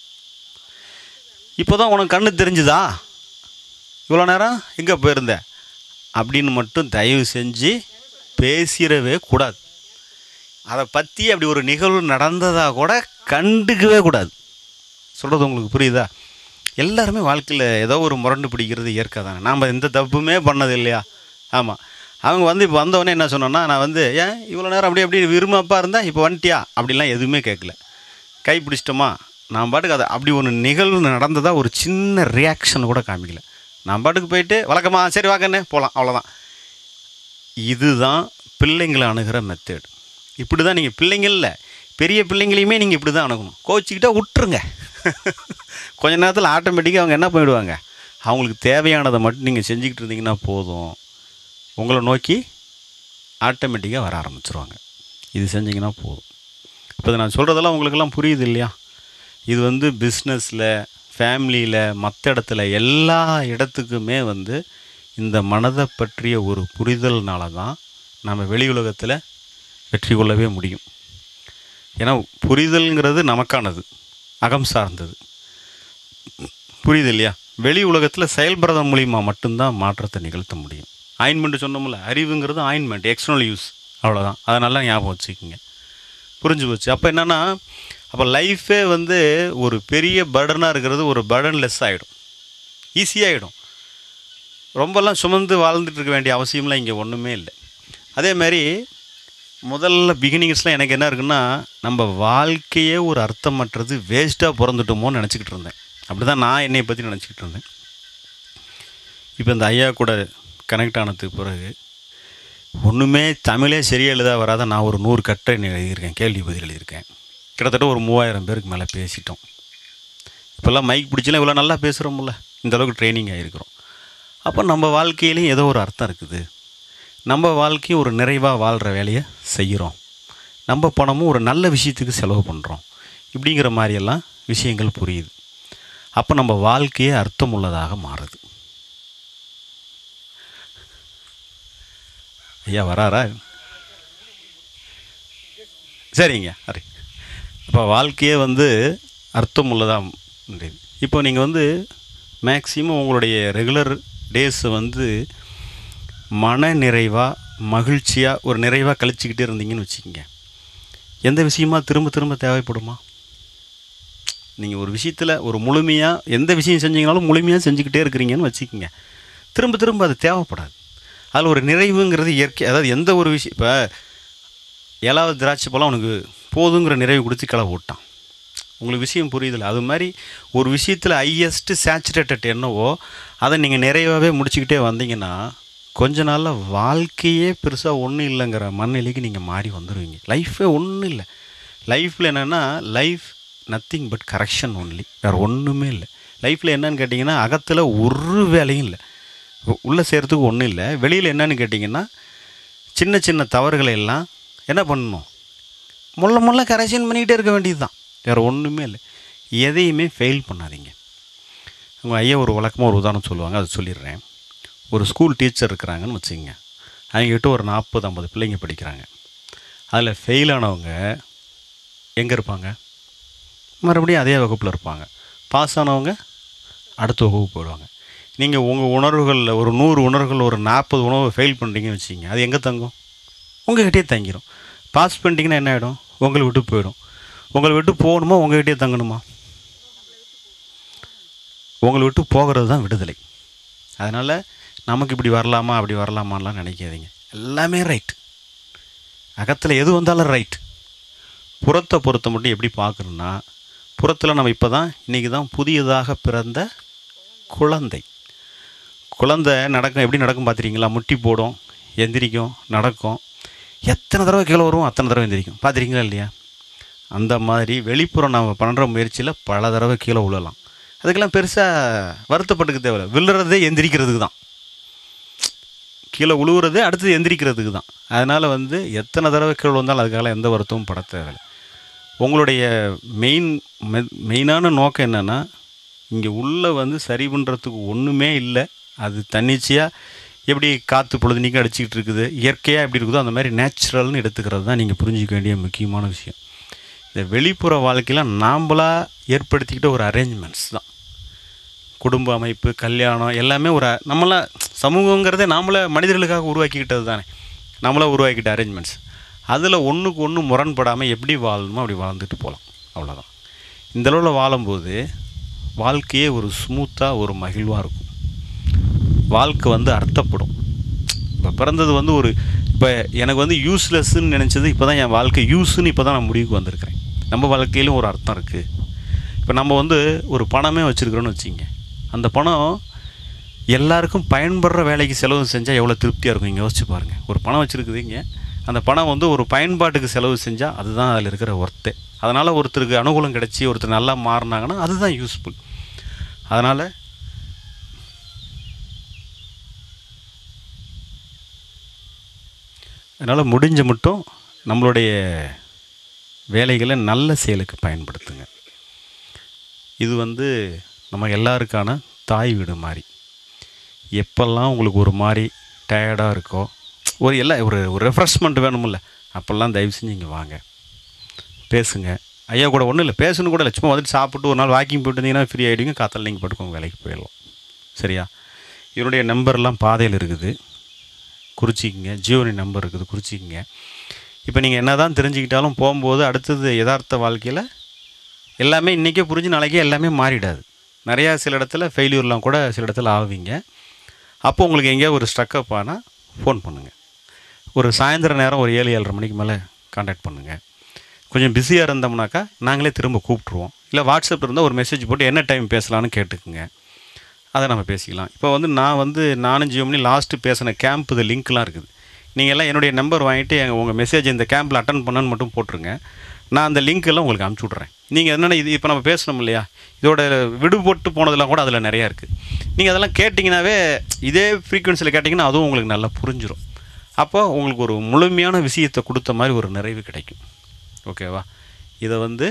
இப்போ தான் உனக்கு கண்ணு தெரிஞ்சுதா இவ்வளோ நேரம் எங்கே போயிருந்த அப்படின்னு மட்டும் தயவு செஞ்சு பேசிடவே கூடாது அதை பற்றி அப்படி ஒரு நிகழ்வு நடந்ததாக கூட கண்டுக்கவே கூடாது சொல்கிறது உங்களுக்கு புரியுதா எல்லாருமே வாழ்க்கையில் ஏதோ ஒரு முரண்டு பிடிக்கிறது இயற்கை தானே நாம் எந்த தப்புமே பண்ணது இல்லையா ஆமாம் அவங்க வந்து இப்போ வந்தவொடனே என்ன சொன்னோன்னா நான் வந்து ஏன் இவ்வளோ நேரம் அப்படியே அப்படியே விரும்பப்பா இருந்தால் இப்போ வந்துட்டியா அப்படிலாம் எதுவுமே கேட்கல கை பிடிச்சிட்டோமா நான் பாட்டுக்கு அதை அப்படி ஒரு நிகழ்வு நடந்ததா ஒரு சின்ன ரியாக்ஷன் கூட காமிக்கல நான் பாட்டுக்கு போயிட்டு வழக்கமா சரி வாங்கண்ணே போகலாம் அவ்வளோதான் இதுதான் பிள்ளைங்களை அணுகிற மெத்தட் இப்படி தான் நீங்கள் பிள்ளைங்கள்ல பெரிய பிள்ளைங்களையுமே நீங்கள் இப்படி தான் அணுகணும் கோச்சிக்கிட்டா விட்டுருங்க கொஞ்ச நேரத்தில் ஆட்டோமேட்டிக்காக அவங்க என்ன பண்ணிடுவாங்க அவங்களுக்கு தேவையானதை மட்டும் நீங்கள் செஞ்சுக்கிட்டு இருந்தீங்கன்னா போதும் உங்களை நோக்கி ஆட்டோமேட்டிக்காக வர ஆரம்பிச்சிருவாங்க இது செஞ்சீங்கன்னா போதும் இப்போ நான் சொல்கிறதெல்லாம் உங்களுக்கெல்லாம் புரியுது இல்லையா இது வந்து பிஸ்னஸில் ஃபேமிலியில் மற்ற இடத்துல எல்லா இடத்துக்குமே வந்து இந்த மனதை பற்றிய ஒரு புரிதல்னால தான் நம்ம வெளி உலகத்தில் வெற்றி கொள்ளவே முடியும் ஏன்னா புரிதல்ங்கிறது நமக்கானது அகம் சார்ந்தது புரியுது இல்லையா வெளி உலகத்தில் செயல்படுறது மூலிமா மட்டும்தான் மாற்றத்தை நிகழ்த்த முடியும் ஆயின்மெண்ட் சொன்னோம்ல அறிவுங்கிறது ஆயின்மெண்ட் எக்ஸ்டர்னல் யூஸ் அவ்வளோதான் அதை நல்லா ஞாபகம் வச்சுக்கோங்க புரிஞ்சு போச்சு அப்போ என்னென்னா அப்போ லைஃபே வந்து ஒரு பெரிய பர்டனாக இருக்கிறது ஒரு பர்டன் லெஸ் ஆகிடும் ஈஸியாகிடும் ரொம்பலாம் சுமந்து வாழ்ந்துட்டு இருக்க வேண்டிய அவசியம்லாம் இங்கே ஒன்றுமே இல்லை அதே மாதிரி முதல்ல பிகினிங்ஸ்லாம் எனக்கு என்ன இருக்குன்னா நம்ம வாழ்க்கையே ஒரு அர்த்தமற்றது வேஸ்ட்டாக பிறந்துட்டோமோன்னு நினச்சிக்கிட்டு இருந்தேன் அப்படி தான் நான் என்னை பற்றி நினச்சிக்கிட்டு இருந்தேன் இப்போ இந்த ஐயா கூட கனெக்ட் ஆனதுக்கு பிறகு ஒன்றுமே தமிழே சரியாக எழுத வராத நான் ஒரு நூறு கட்டுரை எழுதியிருக்கேன் கேள்வி பதில் எழுதியிருக்கேன் கிட்டத்தட்ட ஒரு மூவாயிரம் பேருக்கு மேலே பேசிட்டோம் இப்போல்லாம் மைக் பிடிச்சலாம் இவ்வளோ நல்லா பேசுகிறோம்ல இந்த அளவுக்கு ட்ரைனிங் ஆகிருக்கிறோம் அப்போ நம்ம வாழ்க்கையிலையும் ஏதோ ஒரு அர்த்தம் இருக்குது நம்ம வாழ்க்கையும் ஒரு நிறைவாக வாழ்கிற வேலையை செய்கிறோம் நம்ம பணமும் ஒரு நல்ல விஷயத்துக்கு செலவு பண்ணுறோம் இப்படிங்கிற மாதிரியெல்லாம் விஷயங்கள் புரியுது அப்போ நம்ம வாழ்க்கையே அர்த்தமுள்ளதாக மாறுது ஐயா வராரா சரிங்க சரி இப்போ வாழ்க்கையே வந்து அர்த்தம் உள்ளதாக முடியுது இப்போ நீங்கள் வந்து மேக்ஸிமம் உங்களுடைய ரெகுலர் டேஸை வந்து மன நிறைவாக மகிழ்ச்சியாக ஒரு நிறைவாக கழிச்சிக்கிட்டே இருந்தீங்கன்னு வச்சுக்கோங்க எந்த விஷயமா திரும்ப திரும்ப தேவைப்படுமா நீங்கள் ஒரு விஷயத்தில் ஒரு முழுமையாக எந்த விஷயம் செஞ்சீங்கனாலும் முழுமையாக செஞ்சுக்கிட்டே இருக்கிறீங்கன்னு வச்சுக்கோங்க திரும்ப திரும்ப அது தேவைப்படாது அதில் ஒரு நிறைவுங்கிறது இயற்கை அதாவது எந்த ஒரு விஷயம் இப்போ ஏழாவது திராட்சை பழம் அவனுக்கு போதுங்கிற நிறைவு கொடுத்து கிளை ஓட்டான் உங்களுக்கு விஷயம் புரியுதில்ல அது மாதிரி ஒரு விஷயத்தில் ஹையஸ்ட்டு சேச்சுரேட்டட் என்னவோ அதை நீங்கள் நிறைவாகவே முடிச்சுக்கிட்டே வந்தீங்கன்னா கொஞ்ச நாளில் வாழ்க்கையே பெருசாக ஒன்றும் இல்லைங்கிற மனநிலைக்கு நீங்கள் மாறி வந்துடுவீங்க லைஃபே ஒன்றும் இல்லை லைஃப்பில் என்னென்னா life nothing but correction only வேறு ஒன்றுமே இல்லை லைஃப்பில் என்னன்னு கேட்டிங்கன்னா அகத்தில் ஒரு வேலையும் இல்லை உ- உள்ளே செய்கிறதுக்கு ஒன்றும் இல்லை வெளியில் என்னன்னு கேட்டிங்கன்னா சின்ன சின்ன தவறுகளை எல்லாம் என்ன பண்ணணும் முள்ள முள்ள கரெக்ஷன் பண்ணிக்கிட்டே இருக்க வேண்டியது தான் வேறு ஒன்றுமே இல்லை எதையுமே ஃபெயில் பண்ணாதீங்க உங்கள் ஐயா ஒரு வழக்கமாக ஒரு உதாரணம் சொல்லுவாங்க அதை சொல்லிடுறேன் ஒரு ஸ்கூல் டீச்சர் இருக்கிறாங்கன்னு வச்சுக்கோங்க அவங்ககிட்ட ஒரு நாற்பது ஐம்பது பிள்ளைங்க படிக்கிறாங்க அதில் ஃபெயில் ஆனவங்க எங்கே இருப்பாங்க மறுபடியும் அதே வகுப்பில் இருப்பாங்க பாஸ் ஆனவங்க அடுத்த வகுப்பு போயிடுவாங்க நீங்கள் உங்கள் உணர்வுகளில் ஒரு நூறு உணர்வுகள் ஒரு நாற்பது உணவை ஃபெயில் பண்ணுறீங்கன்னு வச்சுக்கோங்க அது எங்கே தங்கும் உங்கள்கிட்டயே தங்கிடும் பாஸ் பண்ணிட்டீங்கன்னா என்ன ஆகிடும் உங்களை விட்டு போயிடும் உங்களை விட்டு போகணுமா உங்கள்கிட்டயே தங்கணுமா உங்களை விட்டு போகிறது தான் விடுதலை அதனால் நமக்கு இப்படி வரலாமா அப்படி வரலாமான்லாம் நினைக்காதீங்க எல்லாமே ரைட் அகத்தில் எது வந்தாலும் ரைட் புறத்தை பொறுத்த மட்டும் எப்படி பார்க்கணுன்னா புறத்தில் நம்ம இப்போ தான் இன்றைக்கி தான் புதியதாக பிறந்த குழந்தை குழந்தை நடக்கும் எப்படி நடக்கும் பார்த்துருக்கீங்களா முட்டி போடும் எந்திரிக்கும் நடக்கும் எத்தனை தடவை கீழே வரும் அத்தனை தடவை எந்திரிக்கும் பார்த்துருக்கீங்களா இல்லையா அந்த மாதிரி வெளிப்புறம் நம்ம பண்ணுற முயற்சியில் பல தடவை கீழே விழலாம் அதுக்கெல்லாம் பெருசாக வருத்தப்பட்டுக்க தேவையில்ல விழுறதே எந்திரிக்கிறதுக்கு தான் கீழே உழுவுறதே அடுத்தது எந்திரிக்கிறதுக்கு தான் அதனால் வந்து எத்தனை தடவை கீழே வந்தாலும் அதுக்காக எந்த வருத்தமும் பட தேவையில்லை உங்களுடைய மெயின் மெயினான நோக்கம் என்னென்னா இங்கே உள்ளே வந்து சரி பண்ணுறதுக்கு ஒன்றுமே இல்லை அது தன்னிச்சையாக எப்படி காற்று பொழுதுனிக்கு அடிச்சுக்கிட்டு இருக்குது இயற்கையாக எப்படி இருக்குதோ அந்த மாதிரி நேச்சுரல்னு எடுத்துக்கிறது தான் நீங்கள் புரிஞ்சிக்க வேண்டிய முக்கியமான விஷயம் இந்த வெளிப்புற வாழ்க்கையில் நாம்பளாக ஏற்படுத்திக்கிட்ட ஒரு அரேஞ்ச்மெண்ட்ஸ் தான் குடும்ப அமைப்பு கல்யாணம் எல்லாமே ஒரு அ- நம்மளா சமூகங்கிறதே நாமளே மனிதர்களுக்காக உருவாக்கிக்கிட்டது தானே நம்மளா உருவாக்கிட்ட அரேஞ்ச்மெண்ட்ஸ் அதில் ஒன்றுக்கு ஒன்று முரண்படாமல் எப்படி வாழணுமோ அப்படி வாழ்ந்துட்டு போகலாம் அவ்வளோதான் இந்த அளவில் வாழும்போது வாழ்க்கையே ஒரு ஸ்மூத்தாக ஒரு மகிழ்வாக இருக்கும் வாழ்க்கை வந்து அர்த்தப்படும் இப்போ பிறந்தது வந்து ஒரு இப்போ எனக்கு வந்து யூஸ்லெஸ்ன்னு நினச்சது இப்போ தான் என் வாழ்க்கை யூஸ்ன்னு இப்போ தான் நான் முடிவுக்கு வந்திருக்கிறேன் நம்ம வாழ்க்கையிலும் ஒரு அர்த்தம் இருக்குது இப்போ நம்ம வந்து ஒரு பணமே வச்சுருக்கிறோன்னு வச்சுங்க அந்த பணம் எல்லாருக்கும் பயன்படுற வேலைக்கு செலவு செஞ்சால் எவ்வளோ திருப்தியாக இருக்கும் இங்கே யோசிச்சு பாருங்கள் ஒரு பணம் வச்சுருக்குதுங்க அந்த பணம் வந்து ஒரு பயன்பாட்டுக்கு செலவு செஞ்சால் அதுதான் அதில் இருக்கிற ஒர்த்து அதனால் ஒருத்தருக்கு அனுகூலம் கிடச்சி ஒருத்தர் நல்லா மாறினாங்கன்னா அதுதான் யூஸ்ஃபுல் அதனால் அதனால் முடிஞ்ச மட்டும் நம்மளுடைய வேலைகளை நல்ல செயலுக்கு பயன்படுத்துங்க இது வந்து நம்ம எல்லாருக்கான தாய் வீடு மாதிரி எப்பெல்லாம் உங்களுக்கு ஒரு மாதிரி டயர்டாக இருக்கோ ஒரு எல்லாம் ஒரு ஒரு ரெஃப்ரெஷ்மெண்ட் வேணுமில்ல அப்போல்லாம் தயவு செஞ்சு இங்கே வாங்க பேசுங்க ஐயா கூட ஒன்றும் இல்லை பேசணும் கூட இல்லை சும்மா வந்துட்டு சாப்பிட்டு ஒரு நாள் வாக்கிங் போயிட்டு இருந்தீங்கன்னா ஃப்ரீ ஆகிடுவீங்க காத்தால நீங்கள் பட்டுக்கோங்க வேலைக்கு போயிடலாம் சரியா இவருடைய நம்பர்லாம் பாதையில் இருக்குது குறிச்சிக்கிங்க ஜியோனி நம்பர் இருக்குது குறிச்சிக்கிங்க இப்போ நீங்கள் என்ன தான் தெரிஞ்சுக்கிட்டாலும் போகும்போது அடுத்தது யதார்த்த வாழ்க்கையில் எல்லாமே இன்றைக்கே புரிஞ்சு நாளைக்கே எல்லாமே மாறிடாது நிறையா சில இடத்துல ஃபெயிலியர்லாம் கூட சில இடத்துல ஆவீங்க அப்போ உங்களுக்கு எங்கேயோ ஒரு ஸ்ட்ரக்கப் ஆனால் ஃபோன் பண்ணுங்கள் ஒரு சாயந்தர நேரம் ஒரு ஏழு ஏழரை மணிக்கு மேலே காண்டாக்ட் பண்ணுங்கள் கொஞ்சம் பிஸியாக இருந்தோம்னாக்கா நாங்களே திரும்ப கூப்பிட்ருவோம் இல்லை வாட்ஸ்அப் இருந்தால் ஒரு மெசேஜ் போட்டு என்ன டைம் பேசலான்னு கேட்டுக்குங்க அதை நம்ம பேசிக்கலாம் இப்போ வந்து நான் வந்து நானும் ஜியோமணி லாஸ்ட்டு பேசின கேம்ப் இது லிங்க்லாம் இருக்குது நீங்கள் எல்லாம் என்னுடைய நம்பர் வாங்கிட்டு எங்கள் உங்கள் மெசேஜ் இந்த கேம்பில் அட்டன் பண்ணன்னு மட்டும் போட்டுருங்க நான் அந்த லிங்க் எல்லாம் உங்களுக்கு அனுப்பிச்சி விட்றேன் நீங்கள் என்னென்ன இது இப்போ நம்ம பேசணும் இல்லையா இதோட விடுபட்டு போனதெல்லாம் கூட அதில் நிறையா இருக்குது நீங்கள் அதெல்லாம் கேட்டிங்கனாவே இதே ஃப்ரீக்குவென்சியில் கேட்டிங்கன்னா அதுவும் உங்களுக்கு நல்லா புரிஞ்சிடும் அப்போ உங்களுக்கு ஒரு முழுமையான விஷயத்தை கொடுத்த மாதிரி ஒரு நிறைவு கிடைக்கும் ஓகேவா இதை வந்து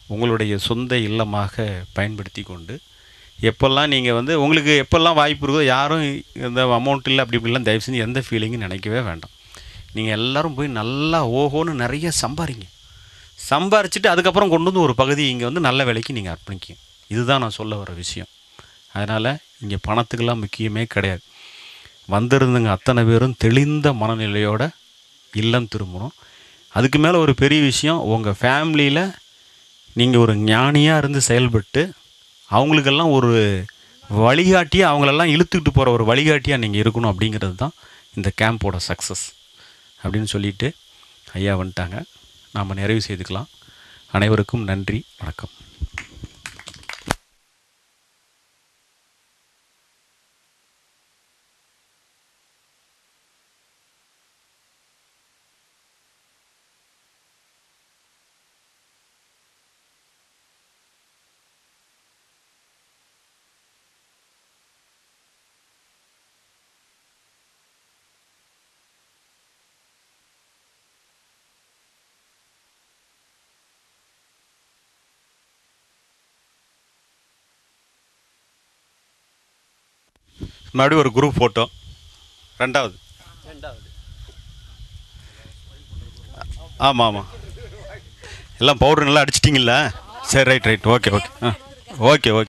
உங்களுடைய சொந்த இல்லமாக பயன்படுத்தி கொண்டு எப்போல்லாம் நீங்கள் வந்து உங்களுக்கு எப்போல்லாம் வாய்ப்பு இருக்கோ யாரும் இந்த அமௌண்ட் இல்லை அப்படி இப்படிலாம் தயவு செஞ்சு எந்த ஃபீலிங்கும் நினைக்கவே வேண்டாம் நீங்கள் எல்லாரும் போய் நல்லா ஓஹோன்னு நிறைய சம்பாதிங்க சம்பாரிச்சிட்டு அதுக்கப்புறம் கொண்டு வந்து ஒரு பகுதி இங்கே வந்து நல்ல வேலைக்கு நீங்கள் அர்ப்பணிக்க இதுதான் நான் சொல்ல வர விஷயம் அதனால் இங்கே பணத்துக்கெல்லாம் முக்கியமே கிடையாது வந்திருந்தவங்க அத்தனை பேரும் தெளிந்த மனநிலையோட இல்லம் திரும்பணும் அதுக்கு மேலே ஒரு பெரிய விஷயம் உங்கள் ஃபேமிலியில் நீங்கள் ஒரு ஞானியாக இருந்து செயல்பட்டு அவங்களுக்கெல்லாம் ஒரு வழிகாட்டியாக அவங்களெல்லாம் இழுத்துக்கிட்டு போகிற ஒரு வழிகாட்டியாக நீங்கள் இருக்கணும் அப்படிங்கிறது தான் இந்த கேம்போட சக்ஸஸ் அப்படின்னு சொல்லிட்டு ஐயா வந்துட்டாங்க நாம் நிறைவு செய்துக்கலாம் அனைவருக்கும் நன்றி வணக்கம் மறுபடியும் ஒரு குரூப் ஃபோட்டோ ரெண்டாவது ஆமாம் ஆமாம் எல்லாம் பவுடர் நல்லா அடிச்சிட்டிங்களா சரி ரைட் ரைட் ஓகே ஓகே ஆ ஓகே ஓகே